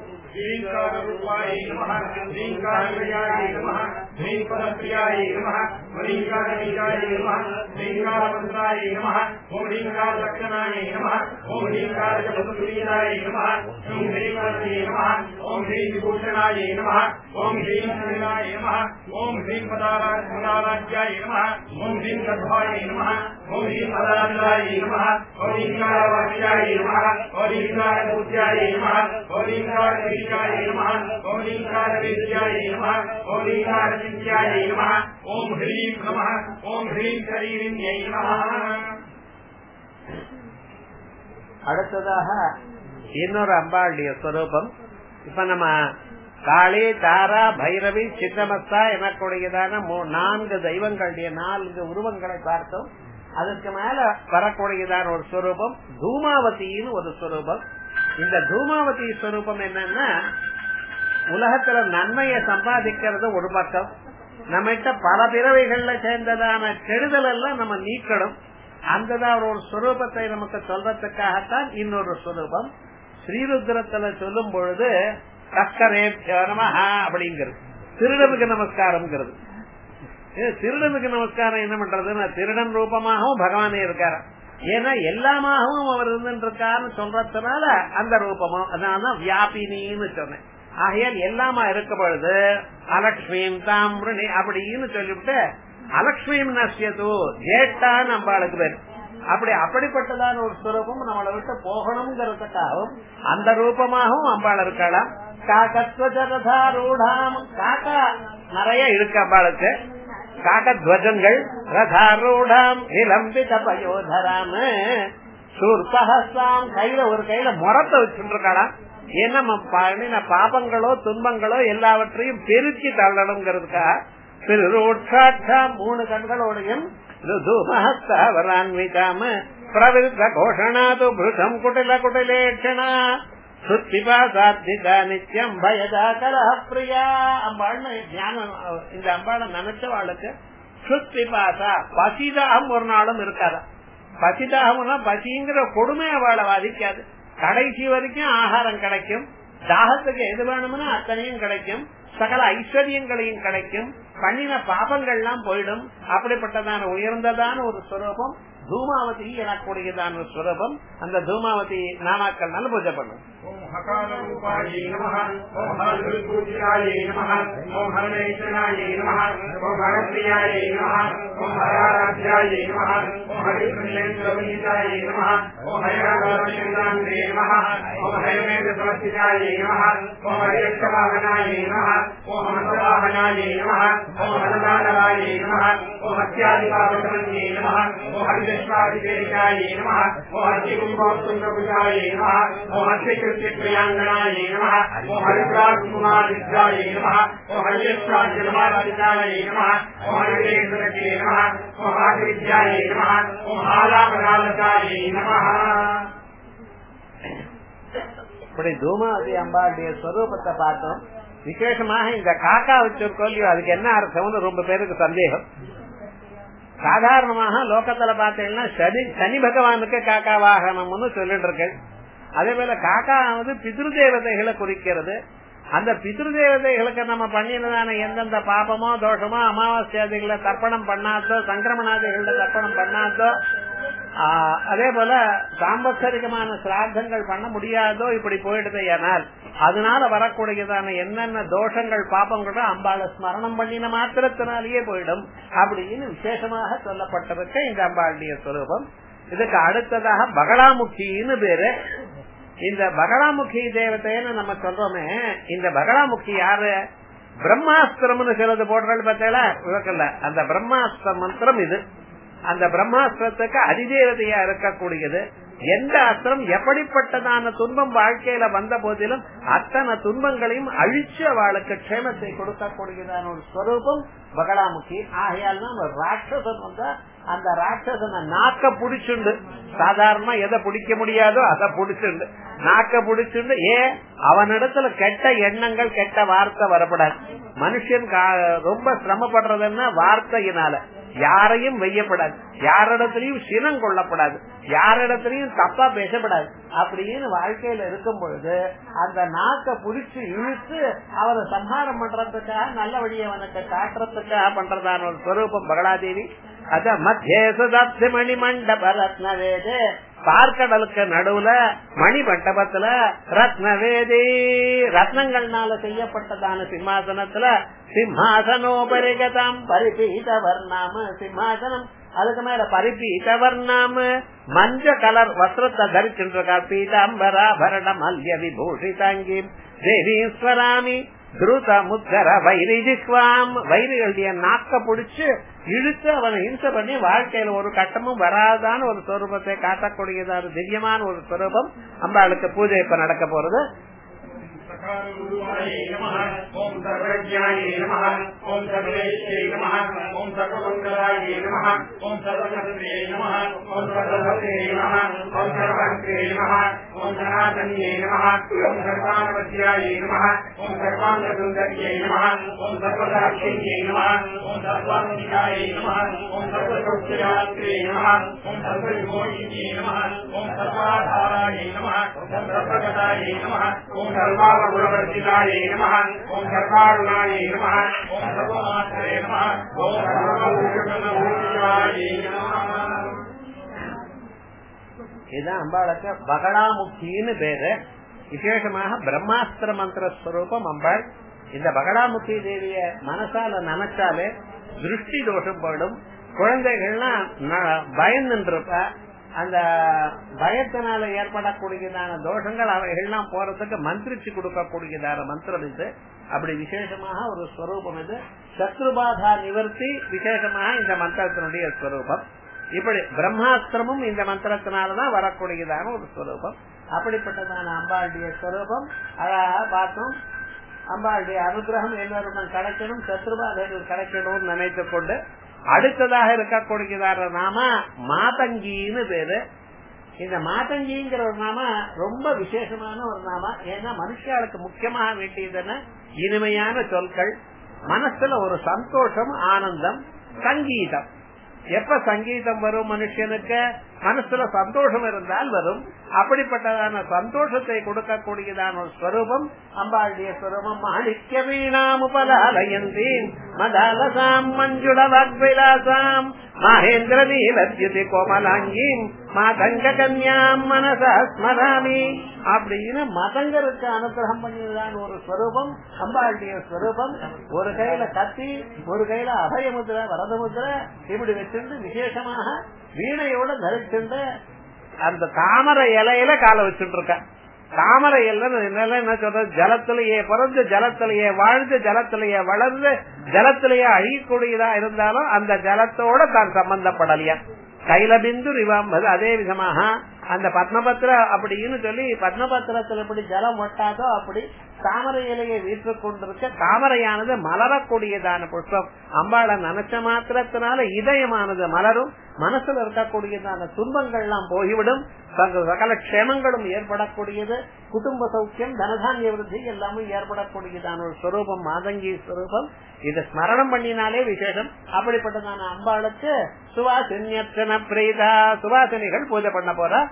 ீங்காரூபாயை நம ீங்காரபிரியாயை நம ீங்கரப்பிரியாயை நம ீங்காரபீஜாயை நம ீங்காரமந்திராயை நம ஓம் ீங்காரலட்சணாயை நம ஓம் ீங்காரஜபசுரீராயை நம ஓம் ஹ்ரீமர்த்தியை நம ஓம் ஹ்ரீ விபூஷணாயை நம ஓம் ஹ்ரீம் சுரிராய நம ஓம் ஹ்ரீம் பதாராஜ்யாய நம ஓம் ஹ்ரீம் கத்வாயை நம ஓம் ஹ்ரீம் பதாராஜாயை நம ஓம் ீங்காரவாக்கியாயை நம ஓம் ீங்காரபூஜ்யாயை நம ஓம் ீங்கார ீகாய நம ஓம் ீங்கார வேத்யாய நம ஓம் ீங்கார சிந்தியாய நம ஓம் ஹ்ரீம் நம ஓம் ஹ்ரீம் சரீரிண்யை நம அடுத்ததாக இன்னொரு அம்பாளுடைய ஸ்வரூபம் இப்ப நம்ம காளி தாரா பைரவி சின்னமஸ்தா எனக்கூடியதான நான்கு தெய்வங்களுடைய நான்கு உருவங்களை பார்த்தோம் அதுக்கு மேல வரக்கூடியதான ஒரு ஸ்வரூபம் தூமாவதின்னு ஒரு ஸ்வரூபம் இந்த தூமாவதி ஸ்வரூபம் என்னன்னா உலகத்துல நன்மையை சம்பாதிக்கிறது ஒரு பக்கம் நம்மகிட்ட பல பிறவைகள்ல சேர்ந்ததான கெடுதல் எல்லாம் நம்ம நீக்கணும் அந்த ஒரு ஸ்வரூபத்தை நமக்கு சொல்றதுக்காகத்தான் இன்னொரு ஸ்வரூபம் ஸ்ரீருத்ரத்துல சொல்லும் பொழுது கக்கரே நமஹா அப்படிங்கிறது திருடனுக்கு நமஸ்காரம்ங்கிறது திருடனுக்கு நமஸ்காரம் என்ன பண்றதுன்னா திருடன் ரூபமாகவும் பகவானே இருக்காரு ஏன்னா எல்லாமாகவும் அவர் இருந்துருக்காருன்னு சொல்றதுனால அந்த ரூபமும் அதனால வியாபினின்னு சொன்னேன் ஆகையால் எல்லாமா இருக்க பொழுது அலக்ஷ்மியும் தாமிருணி அப்படின்னு சொல்லிவிட்டு அலக்ஷ்மியும் நசியது ஜேட்டா நம்பாளுக்கு பேர் அப்படி அப்படிப்பட்டதான ஒரு சுரூபம் நம்மளை விட்டு போகணுங்கிறதுக்காகவும் அந்த ரூபமாகவும் அம்பாள் இருக்கலாம் காக்கத்வஜரதாரூடாம் காக்கா நிறைய இருக்கு அம்பாளுக்கு காக்கத்வஜங்கள் ரதாரூடாம் இளம்பித பயோதராம சூர்பஹஸ்தாம் கையில ஒரு கையில முறத்தை வச்சுட்டு இருக்காளாம் ஏன்னா நம்ம பண்ணின பாபங்களோ துன்பங்களோ எல்லாவற்றையும் பெருக்கி தள்ளணுங்கிறதுக்காக திருரோட்சாட்சா மூணு கண்களோடையும் ருதுமஹஸ்தாவரான்விதாம பிரவிருத்த கோஷணாது பிருதம் குட்டில குட்டிலேட்சணா சுத்திபா சாத்திதா நித்தியம் பயதா கலஹ பிரியா அம்பாள்னு ஞானம் இந்த அம்பாளை நினைச்சவாளுக்கு சுத்திபாசா பசிதாகம் ஒரு நாளும் இருக்காதா பசிதாகம்னா பசிங்கிற கொடுமை அவளை பாதிக்காது கடைசி வரைக்கும் ஆகாரம் கிடைக்கும் தாகத்துக்கு எது வேணும்னா அத்தனையும் கிடைக்கும் சகல ஐஸ்வர்யங்களையும் கிடைக்கும் பண்ணின பாபங்கள்லாம் போயிடும் அப்படிப்பட்டதான உயர்ந்ததான ஒரு ஸ்வரூபம் தூமாவதி எனக்கூடியதான ஒரு ஸ்வரூபம் அந்த தூமாவதி நாமாக்கள் நல்ல பூஜை பண்ணும் ஓம் ஹகாரூபாயை நமஹ ஓம் ஹரபூஜியாயை நமஹ ஓம் ஹரணேஸ்வராயை நமஹ ஓம் ஹரப்பிரியாயை நமஹ ஓம் ஹராராத்யாயை நமஹ ஓம் ஹரிபிரலேந்திரவீதாயை நமஹ ஓம் ஹயகாரேந்திராந்தே नमः ओम हरिमेन्द्र समर्थिताय नमः ओम हरिक्षवाहनाय नमः ओम हंसवाहनाय नमः ओम हनुमानवाय नमः ओम हत्यादिपावसमन्ये नमः ओम हरिदश्वादिदेशाय नमः ओम हर्षिकुम्भोत्तुङ्गभुजाय नमः ओम हर्षकृत्यप्रियाङ्गनाय नमः ओम हरिद्राजकुमारविद्याय नमः ओम हरियश्वाद्यमादिताय नमः ओम हरिवेन्द्रके नमः ओम हरिविद्याय नमः ओम आलापनालकाय नमः இப்படி தூமாவதி அம்பாளுடைய ஸ்வரூபத்தை பார்த்தோம் விசேஷமாக இந்த காக்கா வச்சிருக்கோம் இல்லையோ அதுக்கு என்ன அர்த்தம்னு ரொம்ப பேருக்கு சந்தேகம் சாதாரணமாக லோகத்துல பார்த்தீங்கன்னா சனி சனி பகவானுக்கு காக்கா வாகனம்னு சொல்லிட்டு இருக்கு அதே போல காக்கா வந்து பிதிரு தேவதைகளை குறிக்கிறது அந்த பிதிரு தேவதைகளுக்கு நம்ம பண்ணினதான எந்தெந்த பாபமோ தோஷமோ அமாவாசையாதிகளை தர்ப்பணம் பண்ணாதோ சங்கிரமணாதிகள தர்ப்பணம் பண்ணாதோ ஆஹ், அதே போல சாம்பத்தரிகமான சிராத்தங்கள் பண்ண முடியாதோ இப்படி போயிடுது ஏனால் அதனால வரக்கூடியதான என்னென்ன தோஷங்கள் பாப்பங்களோ அம்பாளை ஸ்மரணம் பண்ணின மாத்திரத்தினாலேயே போயிடும் அப்படின்னு விசேஷமாக சொல்லப்பட்டிருக்க இந்த அம்பாளுடைய ஸ்வரூபம் இதுக்கு அடுத்ததாக பகலாமுக்கின்னு பேரு இந்த பகலாமுகி தேவதைன்னு நம்ம சொல்றோமே இந்த பகலாமுகி யாரு பிரம்மாஸ்திரம்னு சிலது போடுறது பார்த்தீங்களா இவக்கல்ல அந்த பிரம்மாஸ்திர மந்திரம் இது அந்த பிரம்மாஸ்திரத்துக்கு அதிதேவதையா இருக்கக்கூடியது எந்த அஸ்திரம் எப்படிப்பட்டதான துன்பம் வாழ்க்கையில வந்த போதிலும் அத்தனை துன்பங்களையும் அழிச்சு அவளுக்கு க்ஷேமத்தை கொடுக்கக்கூடியதான ஒரு ஸ்வரூபம் பகலாமுகி ஆகையால் தான் ஒரு ராட்சசன் வந்தா அந்த ராட்சசனை நாக்க புடிச்சுண்டு சாதாரணமா எதை பிடிக்க முடியாதோ அதை புடிச்சுண்டு நாக்க புடிச்சுண்டு ஏன் அவனிடத்துல கெட்ட எண்ணங்கள் கெட்ட வார்த்தை வரப்படாது மனுஷன் கா- ரொம்ப சிரமப்படுறதுன்னா வார்த்தையினால யாரையும் வெய்யப்படாது யாரிடத்திலையும் சினம் கொள்ளப்படாது யாரிடத்திலையும் தப்பா பேசப்படாது அப்படின்னு வாழ்க்கையில இருக்கும் பொழுது அந்த நாக்க புடிச்சு இழுத்து அவரை சம்ஹாரம் பண்றதுக்காக நல்ல வழியை அவனுக்கு காட்டுறதுக்காக பண்றதான ஒரு ஸ்வரூபம் பகலாதேவி அத மத்திய சுதாப்தி மணி மண்டப ரத்னவேது பார்க்கடலுக்கு நடுவுல மணி மண்டபத்துல ரத்னவேதி ரத்னங்கள்னால செய்யப்பட்டதான சிம்மாசனத்துல சிம்மாசனோபரிகதாம் பரிபீத வர்ணாம சிம்மாசனம் அதுக்கு மேல பரிபீத வர்ணாம மஞ்ச கலர் வஸ்திரத்தை தரிச்சுருக்கா பீதாம்பராபரண மல்ய விபூஷிதாங்கி தேவீஸ்வராமி துருத முத்தர வைரி ஜிஸ்வாம் வைரிகளுடைய நாக்க புடிச்சு இழுத்து அவனை ஹிம்சை பண்ணி வாழ்க்கையில ஒரு கட்டமும் வராதான ஒரு சொரூபத்தை காட்டக்கூடியதான திவ்யமான ஒரு சொரூபம் அம்பாளுக்கு பூஜை இப்ப நடக்க போறது सकारुरूपायै नमः ॐ सर्वज्ञायै नमः ॐ सर्वेश्यै नमः ॐ सर्वमङ्गलायै नमः ॐ सर्वशस्त्रे नमः ॐ सर्वभद्रे नमः ॐ सर्वहस्त्रे नमः ॐ सनातन्यै नमः ॐ सर्वानवद्यायै नमः ॐ सर्वाङ्गसुन्दर्यै नमः ॐ सर्वसाक्षिण्यै नमः ॐ सर्वात्मिकायै नमः ॐ सर्वसौख्ययात्रे नमः ॐ सर्वविमोहिन्यै नमः ॐ सर्वाधारायै नमः ॐ सर्वगतायै नमः ॐ सर्वावगुणवर्जितायै नमः ॐ सर्वारुणायै नमः ॐ सर्वमात्रे नमः ॐ सर्वभूषणभूषितायै नमः இதுதான் அம்பாளுக்கு பகடாமுக்கின்னு பேரு விசேஷமாக பிரம்மாஸ்திர மந்திர ஸ்வரூபம் அம்பாள் இந்த பகடாமுக்கி தேவிய மனசால நினைச்சாலே திருஷ்டி தோஷம் போயிடும் குழந்தைகள்லாம் ந- பயந்துட்டு இருப்பா அந்த பயத்தினால ஏற்படக்கூடியதான தோஷங்கள் அவைகள்லாம் போறதுக்கு மந்திரிச்சு கொடுக்கக்கூடியதான மந்திரம் இது அப்படி விசேஷமாக ஒரு ஸ்வரூபம் இது சத்ருபாதா நிவர்த்தி விசேஷமாக இந்த மந்திரத்தினுடைய ஸ்வரூபம் இப்படி பிரம்மாஸ்திரமும் இந்த மந்திரத்தினாலதான் வரக்கூடியதான ஒரு ஸ்வரூபம் அப்படிப்பட்டதான அம்பாளுடைய ஸ்வரூபம் அழகா பார்த்தோம் அம்பாளுடைய அனுகிரகம் எல்லோருக்கும் கிடைக்கணும் சத்ருபாதைகள் கிடைக்கணும்னு நினைத்துக் கொண்டு அடுத்ததாக இருக்கக்கூடியதான நாம மாதங்கின்னு பேரு இந்த மாதங்கிங்கிற ஒரு நாம ரொம்ப விசேஷமான ஒரு நாம ஏன்னா மனுஷாளுக்கு முக்கியமாக வேண்டியதுன்னு இனிமையான சொற்கள் மனசுல ஒரு சந்தோஷம் ஆனந்தம் சங்கீதம் எப்ப சங்கீதம் வரும் மனுஷனுக்கு மனசுல சந்தோஷம் இருந்தால் வரும் அப்படிப்பட்டதான சந்தோஷத்தை கொடுக்கக்கூடியதான ஒரு ஸ்வரூபம் அம்பாளுடைய ஸ்வரூபம் மாணிக்க வீணாமுபலாலயந்தீன் மதாலசாம் மஞ்சுள வாக்விலாசாம் மகேந்திர நீலத்யுதி கோமலாங்கீம் மாதங்க கன்யாம் மனசா ஸ்மராமி அப்படின்னு மதங்கருக்கு அனுகிரகம் பண்ணியதான ஒரு ஸ்வரூபம் அம்பாளுடைய ஸ்வரூபம் ஒரு கையில கத்தி ஒரு கையில அபயமுத்திர வரதமுத்திர இப்படி வச்சிருந்து விசேஷமாக வீணையோட தரிச்சிருந்து அந்த தாமரை இலையில காலை வச்சுட்டு இருக்க தாமரை இலை என்ன சொல்றது ஜலத்திலேயே பிறந்து ஜலத்திலேயே வாழ்ந்து ஜலத்திலேயே வளர்ந்து ஜலத்திலேயே அழியக்கூடியதா இருந்தாலும் அந்த ஜலத்தோட தான் சம்பந்தப்படலையா கைலபிந்து ரிவாம்பது அதே விதமாக அந்த பத்மபத்திர அப்படின்னு சொல்லி பத்மபத்திரத்தில் எப்படி ஜலம் ஒட்டாதோ அப்படி தாமரை இலையை வீட்டுக் கொண்டிருக்க தாமரையானது மலரக்கூடியதான புஷ்பம் அம்பாளை நினைச்ச மாத்திரத்தினால இதயமானது மலரும் மனசுல இருக்கக்கூடியதான துன்பங்கள்லாம் போய்விடும் சகல க்ஷேமங்களும் ஏற்படக்கூடியது குடும்ப சௌக்கியம் தனதானிய விருத்தி எல்லாமே ஏற்படக்கூடியதான ஒரு ஸ்வரூபம் மாதங்கி ஸ்வரூபம் இதை ஸ்மரணம் பண்ணினாலே விசேஷம் அப்படிப்பட்டதான அம்பாளுக்கு சுவாசின்யர்ச்சன பிரீதா சுவாசினிகள் பூஜை பண்ண போறா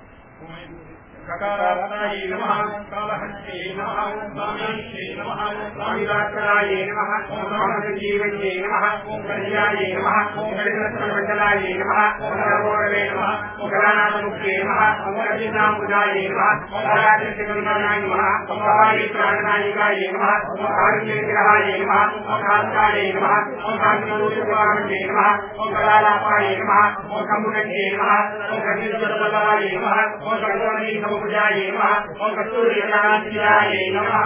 ககாராத்ராயை நமः காலஹஸ்தியை நமः சாமியாட்சியை நமः சாமிதாக்கராயை நமः ஓம் ராமசஞ்சீவன்யை நமः ஓம் கல்யாயை நமः ஓம் கலிதஸ்வரமண்டலாயை நமः ஓம் சர்வோரவே நமः ஓம் கலாநாதமுக்கியை நமः ஓம் கஜிதாம்புஜாயை நமः ஓம் கலாச்சந்திரகருணாயை நமः ஓம் கபாலி பிராணநாயிகாயை நமः ஓம் காருண்யவிக்கிரகாயை நமः ஓம் காந்தாயை நமः ஓம் காந்திரூபவாகண்டே நமः ஓம் கலாலாபாயை நமः ஓம் கம்புகண்டே நமः ஓம் கஜித்வரவல்லாயை நமः ஓம் கல்வாணி சமுதாயை நமः ஓம் கஸ்தூரியகாந்தியாயை நமः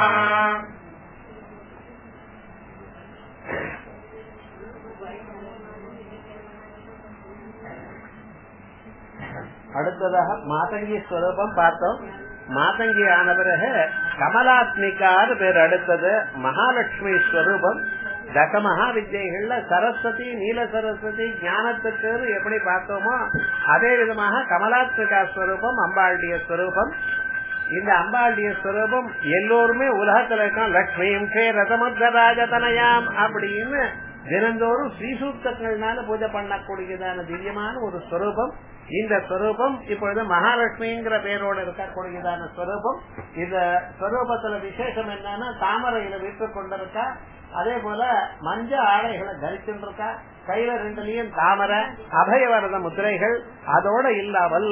அடுத்ததாக மாதங்கி ஸ்வரூபம் பார்த்தோம் மாதங்கி ஆன பிறகு கமலாத்மிகான்னு பேர் அடுத்தது மகாலட்சுமி ஸ்வரூபம் தச மகா வித்யைகள்ல சரஸ்வதி நீல சரஸ்வதி ஞானத்துக்கு எப்படி பார்த்தோமோ அதே விதமாக கமலாத்மிகா ஸ்வரூபம் அம்பாளுடைய ஸ்வரூபம் இந்த அம்பாளுடைய ஸ்வரூபம் எல்லோருமே உலகத்துல இருக்கான் லட்சுமியும் கே ரதமுத்தராஜதனயாம் அப்படின்னு தினந்தோறும் ஸ்ரீசூக்தங்கள்னால பூஜை பண்ணக்கூடியதான திவ்யமான ஒரு ஸ்வரூபம் இந்த ஸ்வரூபம் இப்பொழுது மகாலட்சுமிங்கிற பேரோட இருக்கக்கூடியதான ஸ்வரூபம் இந்த ஸ்வரூபத்துல விசேஷம் என்னன்னா தாமரையில விட்டு கொண்டிருக்கா அதே போல மஞ்ச ஆடைகளை தரிச்சுட்டு இருக்கா கையில ரெண்டுலயும் தாமரை அபயவரத முத்திரைகள் அதோட இல்லாமல்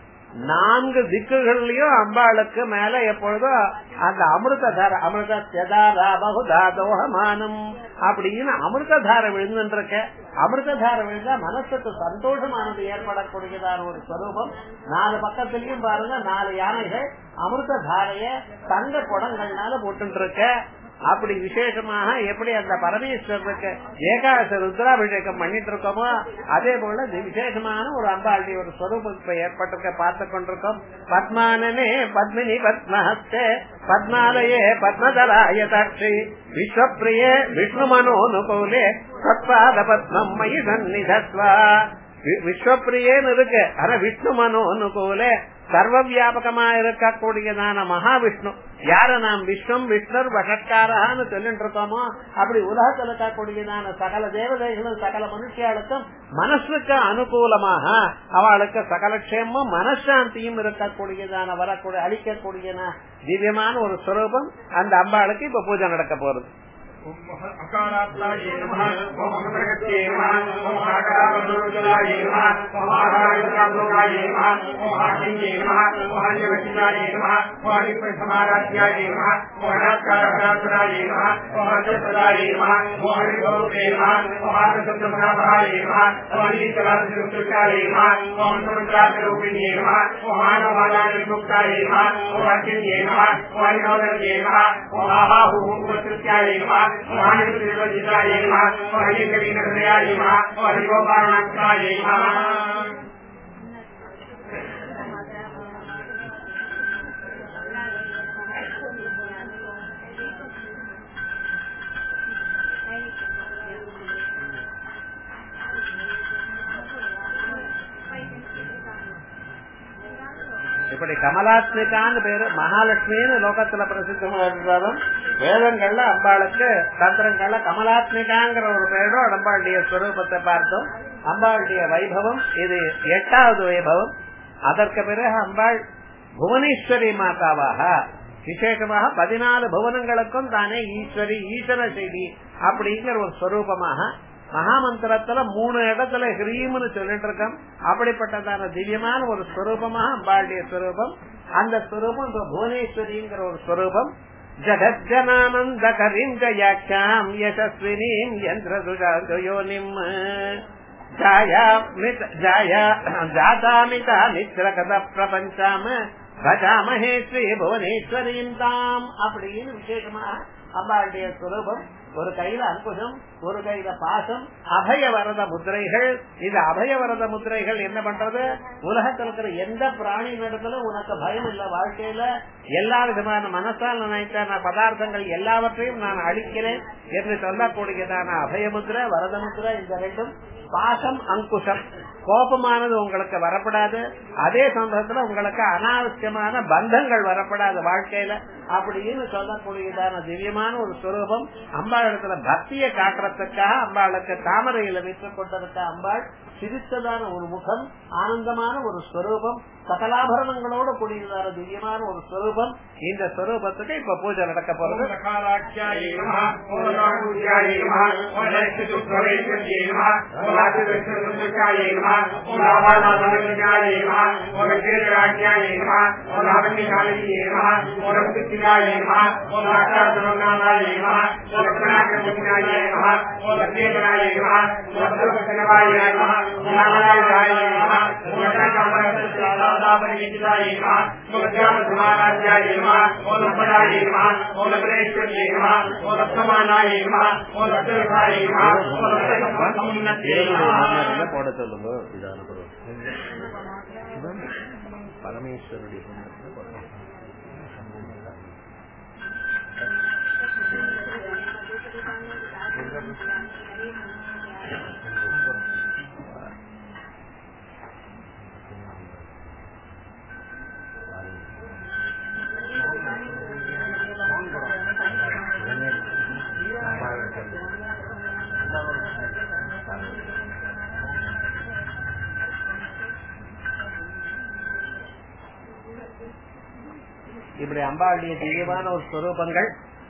நான்கு திக்குகள்லயும் அம்பாளுக்கு மேல எப்பொழுதும் அந்த அமிர்ததார அமிர்தா பகுதாதோகமானம் அப்படின்னு அமிர்ததார விழுந்துட்டு இருக்க அமிர்ததார விழுந்தா மனசுக்கு சந்தோஷமானது ஏற்படக்கூடியதான ஒரு ஸ்வரூபம் நாலு பக்கத்திலயும் பாருங்க நாலு யானைகள் அமிர்ததாரைய தங்க குடங்கள்னால போட்டு இருக்க அப்படி விசேஷமாக எப்படி அந்த பரமேஸ்வரருக்கு ஏகாச ருத்ராபிஷேகம் பண்ணிட்டு இருக்கோமோ அதே போல விசேஷமான ஒரு அம்பாளுடைய ஒரு ஸ்வரூபத்தை ஏற்பட்டிருக்க பார்த்து கொண்டிருக்கோம் பத்மானனே பத்மினி பத்மஹஸ்தே பத்மாலயே பத்மதராய தாட்சி விஸ்வப்பிரியே விஷ்ணு மனோனுகூலே சத்பாத பத்மம் மயி சந்நிதத்வா விஸ்வப்பிரியேன்னு இருக்கு ஆனா விஷ்ணு மனோ அனுகூல சர்வ வியாபகமா இருக்கக்கூடியதான மகாவிஷ்ணு யார நாம் விஸ்வம் விஷ்ணர் வஷட்காரன்னு சொல்லிட்டு இருக்கோமோ அப்படி உலகத்தில் இருக்கக்கூடியதான சகல தேவதைகளும் சகல மனுஷியாளுக்கும் மனசுக்கு அனுகூலமாக அவளுக்கு சகல க்ஷேமும் மனசாந்தியும் இருக்கக்கூடியதான வரக்கூடிய அளிக்கக்கூடியதான திவ்யமான ஒரு ஸ்வரூபம் அந்த அம்பாளுக்கு இப்ப பூஜை நடக்க போறது அகாராத்ராயை நமः ஓம் அமரகத்யே நமः ஓம் ஆகாரபதுருஜலாயை நமः ஓம் ஆகாரபதுருஜலாயை நமः ஓம் ஆகிங்கே நமः ஓம் ஆஞ்சவசியாயை நமः ஓம் ஆதிப்பசமாராத்யாயை நமः ஓம் அனாத்காரபராத்ராயை நமः ஓம் அர்ஜசதாயை நமः ஓம் ஹரிகோருபே நமः ஓம் ஆதிசப்தமனாபாயை நமः ஓம் அனிகலாசுருக்காயை நமः ஓம் சமுத்ராசரூபிணியை நமः ஓம் ஆனவாதானிமுக்தாயை நமः ஓம் அர்ஜுன்யே நமः ஓம் ஹரிகோதர்யே நமः ஓம் ஆஹாஹு உபசிருத்யாயை நமः மகாநிர்வஜிதாய நமः ஹரிகரீனஹயாய நமः ஹரிகோபாரணாய நமः இப்படி கமலாத்மிகான்னு பேரு மகாலட்சுமின்னு லோகத்துல பிரசித்தமா இருந்தாலும் வேதங்கள்ல அம்பாளுக்கு தந்திரங்கள்ல கமலாத்மிகாங்கிற ஒரு பேரோட அம்பாளுடைய ஸ்வரூபத்தை பார்த்தோம் அம்பாளுடைய வைபவம் இது எட்டாவது வைபவம் அதற்கு பிறகு அம்பாள் புவனேஸ்வரி மாதாவாக விசேஷமாக பதினாலு புவனங்களுக்கும் தானே ஈஸ்வரி ஈஸ்வர செய்தி அப்படிங்கிற ஒரு ஸ்வரூபமாக மகாமந்திரத்துல மூணு இடத்துல ஹிரீம்னு சொல்லிட்டு இருக்கோம் அப்படிப்பட்டதான திவ்யமான ஒரு ஸ்வரூபமாக அம்பாளுடைய ஸ்வரூபம் அந்த ஸ்வரூபம் இப்ப புவனேஸ்வரிங்கிற ஒரு ஸ்வரூபம் ஜகஜனானந்த கரிஞ்சயாட்சாம் யசஸ்வினீம் யந்திரதுஜோனிம் ஜாயா மித ஜாயா ஜாதாமிதா மித்ரகத பிரபஞ்சாம பஜாமஹே ஸ்ரீ புவனேஸ்வரியும் தாம் அப்படின்னு விசேஷமா அம்பாளுடைய சுரூபம் ஒரு கையில அங்குஷம் ஒரு கையில பாசம் அபய வரத முத்திரைகள் இந்த அபய வரத முத்திரைகள் என்ன பண்றது உலகத்தில் இருக்கிற எந்த பிராணி நடத்துல உனக்கு பயம் இல்ல வாழ்க்கையில எல்லா விதமான மனசால் நினைத்த பதார்த்தங்கள் எல்லாவற்றையும் நான் அழிக்கிறேன் என்று சொல்லக்கூடியதான அபயமுத்திர வரத முத்திர இந்த ரெண்டும் பாசம் அங்குஷம் கோபமானது உங்களுக்கு வரப்படாது அதே சந்தர்ப்பத்துல உங்களுக்கு அனாவசியமான பந்தங்கள் வரப்படாது வாழ்க்கையில அப்படின்னு சொல்லக்கூடியதான திவ்யமான ஒரு சுரூபம் அம்பாளிடத்துல பக்தியை காட்டுறதுக்காக அம்பாளுக்கு தாமரையில வைத்துக் கொண்டிருக்க அம்பாள் சிரித்ததான ஒரு முகம் ஆனந்தமான ஒரு ஸ்வரூபம் சகலாபரணங்களோட கூடியதான திவ்யமான ஒரு ஸ்வரூபம் இந்த ஸ்வரூபத்துக்கு இப்ப பூஜை நடக்க போறது ஓம் நமः ஓம் ராகுத்யாய நமः ஓம் லட்சுத்வரைத்யாய நமः ஓம் ராஜதேசத்யாய நமः ஓம் ராமாநாதனாய நமः ஓம் கேரளாட்யாய நமः ஓம் ராமணிகாலியே நமः ஓம் ரத்தியாய நமः ஓம் ராஜாதனாய நமः ஓம் கணாகபுண்யாய நமः ஓம் கேரளாய நமः ஓம் சர்வகணவாய நமः ஓம் நாராயணாய நமः ஓம் ராஜாமரத்தாதாபரியாய நமः ஓம் ஜாமசுமாராஜ்யாய நமः ஓம் லம்படாய நமः ஓம் லபரேஸ்வரியே நமः ஓம் ரத்தமானாய நமः ஓம் ரத்தரசாய நமः ஓம் ரத்தகமுன்னத்தே நமः போட சொல்லுங்க இதான பரமேஸ்வருடைய இப்படி அம்பாளுடைய திவ்யமான ஒரு ஸ்வரூபங்கள்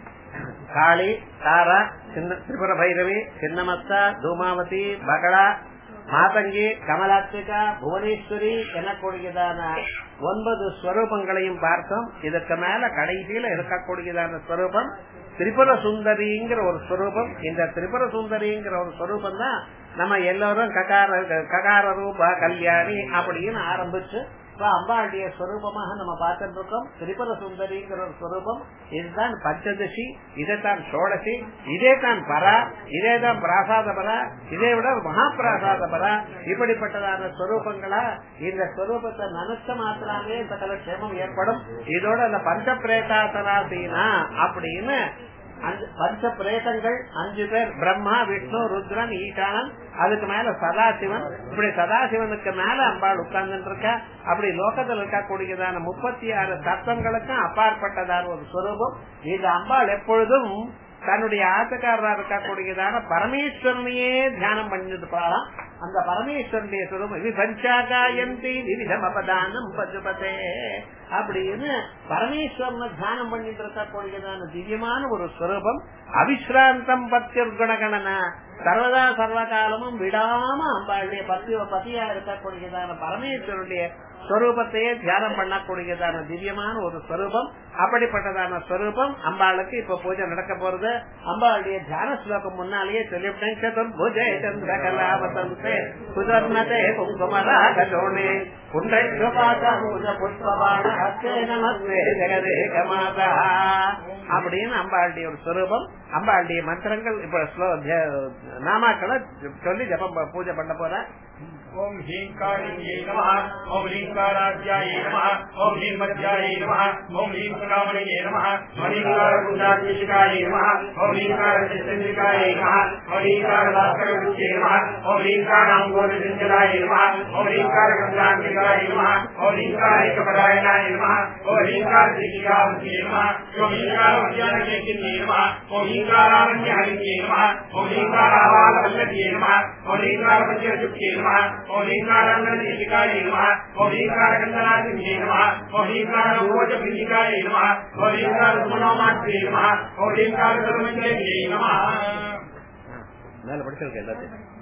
காளி தாரா சின்ன திரிபுர பைரவி சின்னமத்தா தூமாவதி பகளா மாதங்கி கமலாட்சிகா புவனேஸ்வரி எனக்கூடியதான ஒன்பது ஸ்வரூபங்களையும் பார்த்தோம் இதற்கு மேல கடைசியில இருக்கக்கூடியதான ஸ்வரூபம் திரிபுர சுந்தரிங்கிற ஒரு ஸ்வரூபம் இந்த திரிபுர சுந்தரிங்கிற ஒரு ஸ்வரூபம் தான் நம்ம எல்லாரும் ககார ககார ரூபா கல்யாணி அப்படின்னு ஆரம்பிச்சு இப்ப அம்பாளுடைய ஸ்வரூபமாக நம்ம பார்த்துட்டு இருக்கோம் திரிபுர சுந்தரிங்கிற ஒரு ஸ்வரூபம் இதுதான் பஞ்சதசி இதைத்தான் சோடசி இதே தான் பரா இதே தான் பிராசாத பரா இதை விட மகா பிராசாத பரா இப்படிப்பட்டதான ஸ்வரூபங்களா இந்த ஸ்வரூபத்தை நினைச்ச மாத்திராமே சகல க்ஷேமம் ஏற்படும் இதோட அந்த பஞ்ச பிரேதாசனாசீனா அப்படின்னு அஞ்சு- பஞ்ச பிரேதங்கள் அஞ்சு பேர் பிரம்மா விஷ்ணு ருத்ரன் ஈசானன் அதுக்கு மேல சதாசிவன் இப்படி சதாசிவனுக்கு மேல அம்பாள் உட்கார்ந்துட்டு இருக்கா அப்படி லோகத்தில் இருக்கக்கூடியதான முப்பத்தி ஆறு தத்துவங்களுக்கும் அப்பாற்பட்டதான ஒரு ஸ்வரூபம் இந்த அம்பாள் எப்பொழுதும் தன்னுடைய ஆத்துக்காரரா இருக்கக்கூடியதான பரமேஸ்வரனையே தியானம் பண்ணிட்டு போகலாம் அந்த பரமேஸ்வரனுடைய சுரூபம் விபஞ்சாகாயந்தி விவிதம் அபதானம் பசுபதே அப்படின்னு பரமேஸ்வரனை தியானம் பண்ணிட்டு இருக்கக்கூடியதான திவ்யமான ஒரு ஸ்வரூபம் அவிஸ்ராந்தம் பத்தியுர்குணகணன சர்வதா சர்வகாலமும் விடாம அம்பாளுடைய பத்தி பத்தியா இருக்கக்கூடியதான பரமேஸ்வரனுடைய ஸ்வரூபத்தையே தியானம் பண்ணக்கூடியதான திவ்யமான ஒரு ஸ்வரூபம் அப்படிப்பட்டதான ஸ்வரூபம் அம்பாளுக்கு இப்ப பூஜை நடக்க போறது அம்பாளுடைய தியான ஸ்லோகம் முன்னாலேயே சொல்லிவிட்டேன் சதுர்புஜே சந்திர கலாவசந்தே சுதர்ணதே குங்குமராகோணே புண்டைபாத புஷ்பபாண ஹஸ்தே நமஸ்தே ஜெகதேக மாதா அப்படின்னு அம்பாளுடைய ஒரு ஸ்வரூபம் அம்பாளுடைய மந்திரங்கள் இப்ப ஸ்லோ நாமாக்களை சொல்லி ஜபம் பூஜை பண்ண போற ஓம் ஹீங்காரியை நமः ஓம் ஹீங்காராத்யாயை நமः ஓம் ஹீமத்யாயை நமः ஓம் ஹீம்காமணியே நமः ஓம் ஹீங்காரகுண்டாத்யிகாயை நமः ஓம் ஹீங்காரசிந்திகாயை நமः ஓம் ஹீங்காரதாஸ்கரவித்யே நமः ஓம் ஹீங்காராங்கோரசிந்தராய நமः ஓம் ஹீங்காரகந்தாந்திகாய நமः ஓம் ஹீங்காரைக்கபராயணாய நமः ஓம் ஹீங்காரதிகிகாவத்யே நமः ஓம் ஹீங்காரவத்யானகேக்கின்யே நமः ஓம் ஹீங்காராரண்யஹரியே நமः ஓம் ஹீங்காராவாலவல்லத்யே நமः ஓம் ஹீங்காரபத்யசுக்யே நமः ஓம் ஹீங்காராங்கதீபிகாய நமः ஓம் ஹீங்காரகந்தனாதிபியே நமः ஓம் ஹீங்காரபோஜபிந்திகாய நமः ஓம் ஹீங்காரசுமனோமாத்யே நமः ஓம் ஹீங்காரசர்வஞ்சயே நமः மேல படிச்சிருக்க எல்லாத்தையும்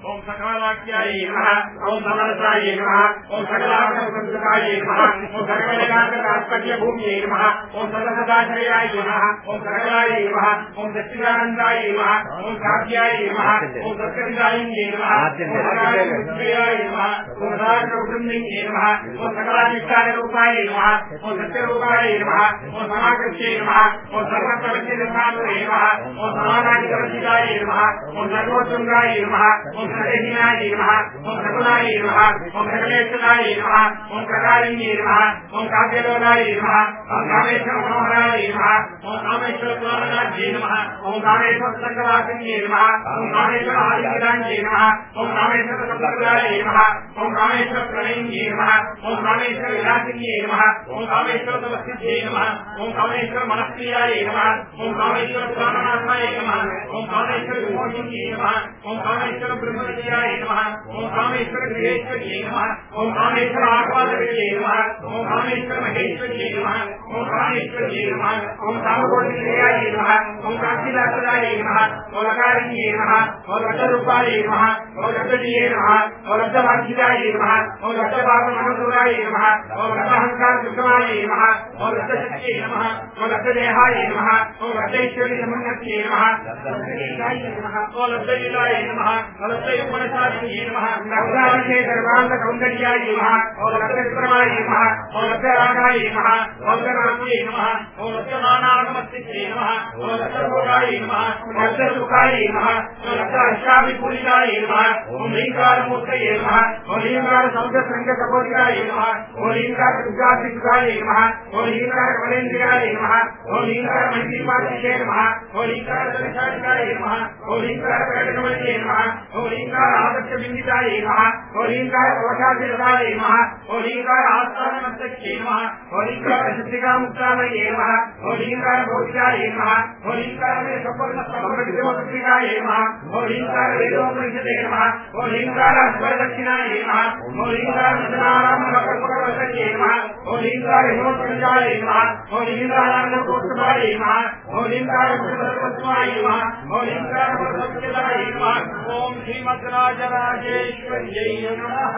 ஓம் சகலாக்கியாயை நம ஓம் சமரசாயை நம ஓம் சகலாகரசம்சுகாயை நம ஓம் சகலகாக தாத்பர்ய பூமியை நம ஓம் சகலசதாசிரியாய் நம ஓம் சகலாயை நம ஓம் சச்சிதானந்தாயை நம ஓம் காவ்யாயை நம ஓம் சத்கரிதாயின்யை நம ஓம் சகலாய நம ஓம் சகலாகிருந்தியை நம ஓம் சகலாதிஷ்டான ரூபாயை நம ஓம் சத்யரூபாயை நம ஓம் சமாகிருத்தியை நம ஓம் சர்வப்பிரபஞ்ச நிர்மாணே நம ஓம் சமானாதிகவசிதாயை நம ஓம் சர்வோத்துங்காய நம ஓம் சதஹீனாய நம ஓம் சகுணாய நம ஓம் சகலேஷனாய நம ஓம் பிரகாரிண்யே நம ஓம் காவ்யலோகாய நம ஓம் காமேஸ்வர மனோகராய நம ஓம் காமேஸ்வர புராணாஜ்யே நம ஓம் காமேஸ்வர சங்கராசின்யே நம ஓம் காமேஸ்வர ஆதிகிராஞ்சே நம ஓம் காமேஸ்வர சம்பர்தாய நம ஓம் காமேஸ்வர பிரணயின்யே நம ஓம் காமேஸ்வர விலாசின்யே நம ஓம் காமேஸ்வர தபஸ்தியே நம ஓம் காமேஸ்வர மனஸ்பிரியாய நம ஓம் காமேஸ்வர புராணநாഥാய நம ஓம் காமேஸ்வர விமோகின்யே நம ஓம் காமேஸ்வர பிரம்மவித்யாய நம ஓம் காமேஸ்வர கிரகேஸ்வரியே நம ஓம் காமேஸ்வர ஆஹ்வாதவித்யே நம ஓம் காமேஸ்வர மகேஸ்வரியே நம ஓம் காமேஸ்வரியே நம ஓம் காமகோட்டியாய நம ஓம் காந்திதாசராய நம ஓம் லகாரிண்யே நம ஓம் ரத்தரூபாய நம ஓம் ரத்ததியே நம ஓம் ரத்தவாக்கிதாய நம ஓம் ரத்தபாக மனோதுராய நம ஓம் ரத்தஹங்கார சுகமாய நம ஓம் ரத்தசக்தியே நம ஓம் ரத்ததேहाय நம ஓம் ரத்தேஸ்வரி சமன்னத்தியே நம ரத்ததேகாய நம ஓம் ரத்தலீலாய நம ஓம் ரத்தயுப்பனசாரியே நம ரத்தாவிஷே சர்வாந்த கௌந்தர்யாய நம ஓம் ரத்தவிக்ரமாய நம ஓம் ரத்தராகாய நம ஓம் ரத்தநாமயே நம ஓம் ரத்தமானாகமஸ்தியே நம ஓம் ரத்தபோகாய நம ஓம் ரத்தசுகாய நம ஓம் ரத்த அஷ்டாபிபூரிதாய நம ஓம் லீங்காரமூர்த்தயே நம ஓம் லீங்கார சௌத சங்க கபோதிகாய நம ஓம் லீங்கார துர்காசிகாய நம ஓம் லீங்கார கமலேந்திராய நம ஓம் லீங்கார மணிபாதிஷே நம ஓம் லீங்கார தரிசாரிகாய நம ஓம் லீங்கார பிரகடனமணியே நம ஓம் லீங்கார ஆதர்ஷ பிந்திதாய நம ஓம் லீங்கார கோஷாதிரதாய நம ஓம் லீங்கார ஆஸ்தானமத்தே நம ஓம் லீங்கார சித்திகாமுக்தாமயே நம ஓம் லீங்கார போதிகாய நம ஓம் லீங்கார சப்பர்ண சம்பந்திகாய நம ஓம் லீங்கார வேதோபனிஷதே நம ஓம் லீங்கார ஸ்வரதட்சிணாய நம ஓம் லீங்கார சனாராம கல்பகவசயே நம ஓம் லீங்கார ஹிமோத்பஞ்சாய நம ஓம் லீங்கார கோஷ்டபாய நம ஓம் லீங்கார குருபத்மாய நம ஓம் லீங்கார பரமத்யதாய நம ஓம் ஸ்ரீமத் ராஜராஜேஸ்வரியை நமः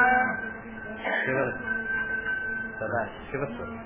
சிவ சதா சிவஸ்வரூபம்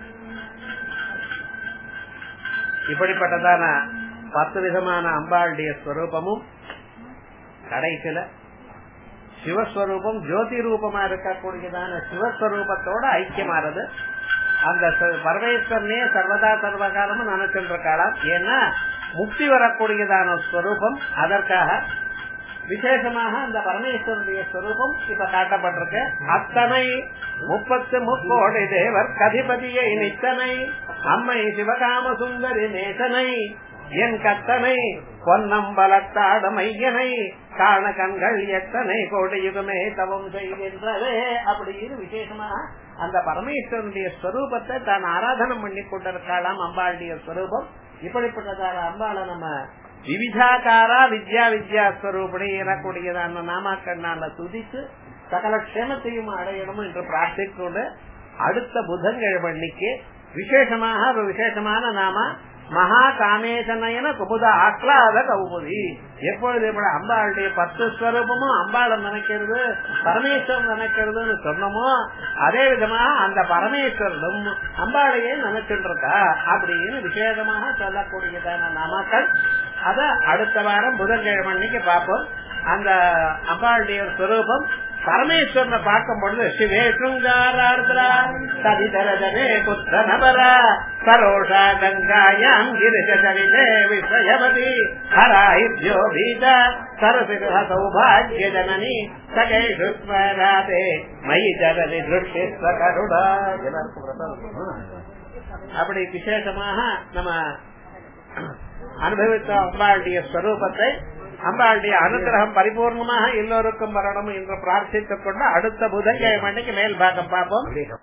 இப்படிப்பட்டதான பத்து விதமான அம்பாளுடைய ஸ்வரூபமும் கடைசில சிவஸ்வரூபம் ஜோதி ரூபமா இருக்கக்கூடியதான சிவஸ்வரூபத்தோட ஐக்கியமானது அந்த ச- பரமேஸ்வரனே சர்வதா சர்வகாலமும் நினைச்சிருக்காளாம் ஏன்னா முக்தி வரக்கூடியதான ஸ்வரூபம் அதற்காக விசேஷமாக அந்த பரமேஸ்வரனுடைய ஸ்வரூபம் இப்ப காட்டப்பட்டிருக்கு அத்தனை முப்பத்து முக்கோடி தேவர் கதிபதியை நித்தனை அம்மை சிவகாம சுந்தரி நேசனை என் கத்தனை பொன்னம்பலத்தாட மையனை காண கண்கள் எத்தனை கோடி யுகமே தவம் செய்கின்றதே அப்படின்னு விசேஷமாக அந்த பரமேஸ்வரனுடைய ஸ்வரூபத்தை தான் ஆராதனம் பண்ணி கொண்டிருக்காளாம் அம்பாளுடைய ஸ்வரூபம் இப்படிப்பட்டதான அம்பாளை நம்ம விவிதாகாரா வித்யா வித்யா ஸ்வரூபடி எனக்கூடியதான நாமாக்கண்ணால துதித்து சகல க்ஷேமத்தையும் அடையணும் என்று பிரார்த்திக்கொண்டு அடுத்த புதன்கிழமன்னைக்கு விசேஷமாக ஒரு விசேஷமான நாம மகா காமேசனயன குமுத ஆக்லாத கௌமுதி எப்பொழுது இப்படி அம்பாளுடைய பத்து ஸ்வரூபமும் அம்பாளை நினைக்கிறது பரமேஸ்வரன் நினைக்கிறதுன்னு சொன்னமோ அதே விதமா அந்த பரமேஸ்வரனும் அம்பாளையே நினைச்சுட்டு இருக்கா அப்படின்னு விசேஷமாக சொல்லக்கூடியதான நாமாக்கள் அத அடுத்த வாரம் புதன்கிழமை அன்னைக்கு பார்ப்போம் அந்த அம்பாளுடைய ஸ்வரூபம் பரமேஸ்வரனை பார்க்கும் பொழுது சிவே சுங்காரார்திரா சதிதரதரே புத்திர நபர சரோஷா கங்காயாம் கிரிஜ சரிதே விஸ்வயவதி ஹராயித்யோ பீஜ சரசிருஹ சௌபாகிய ஜனனி சகேஷு ஸ்மராதே மயி ஜனனி திருஷ்டி கருடா அப்படி விசேஷமாக நம்ம அனுபவித்த அம்பாளுடைய ஸ்வரூபத்தை அம்பாளுடைய அனுகிரகம் பரிபூர்ணமாக எல்லோருக்கும் வரணும் என்று பிரார்த்தித்துக் கொண்டு அடுத்த புதன்கிழமை அன்னைக்கு மேல் பாகம் பார்ப்போம்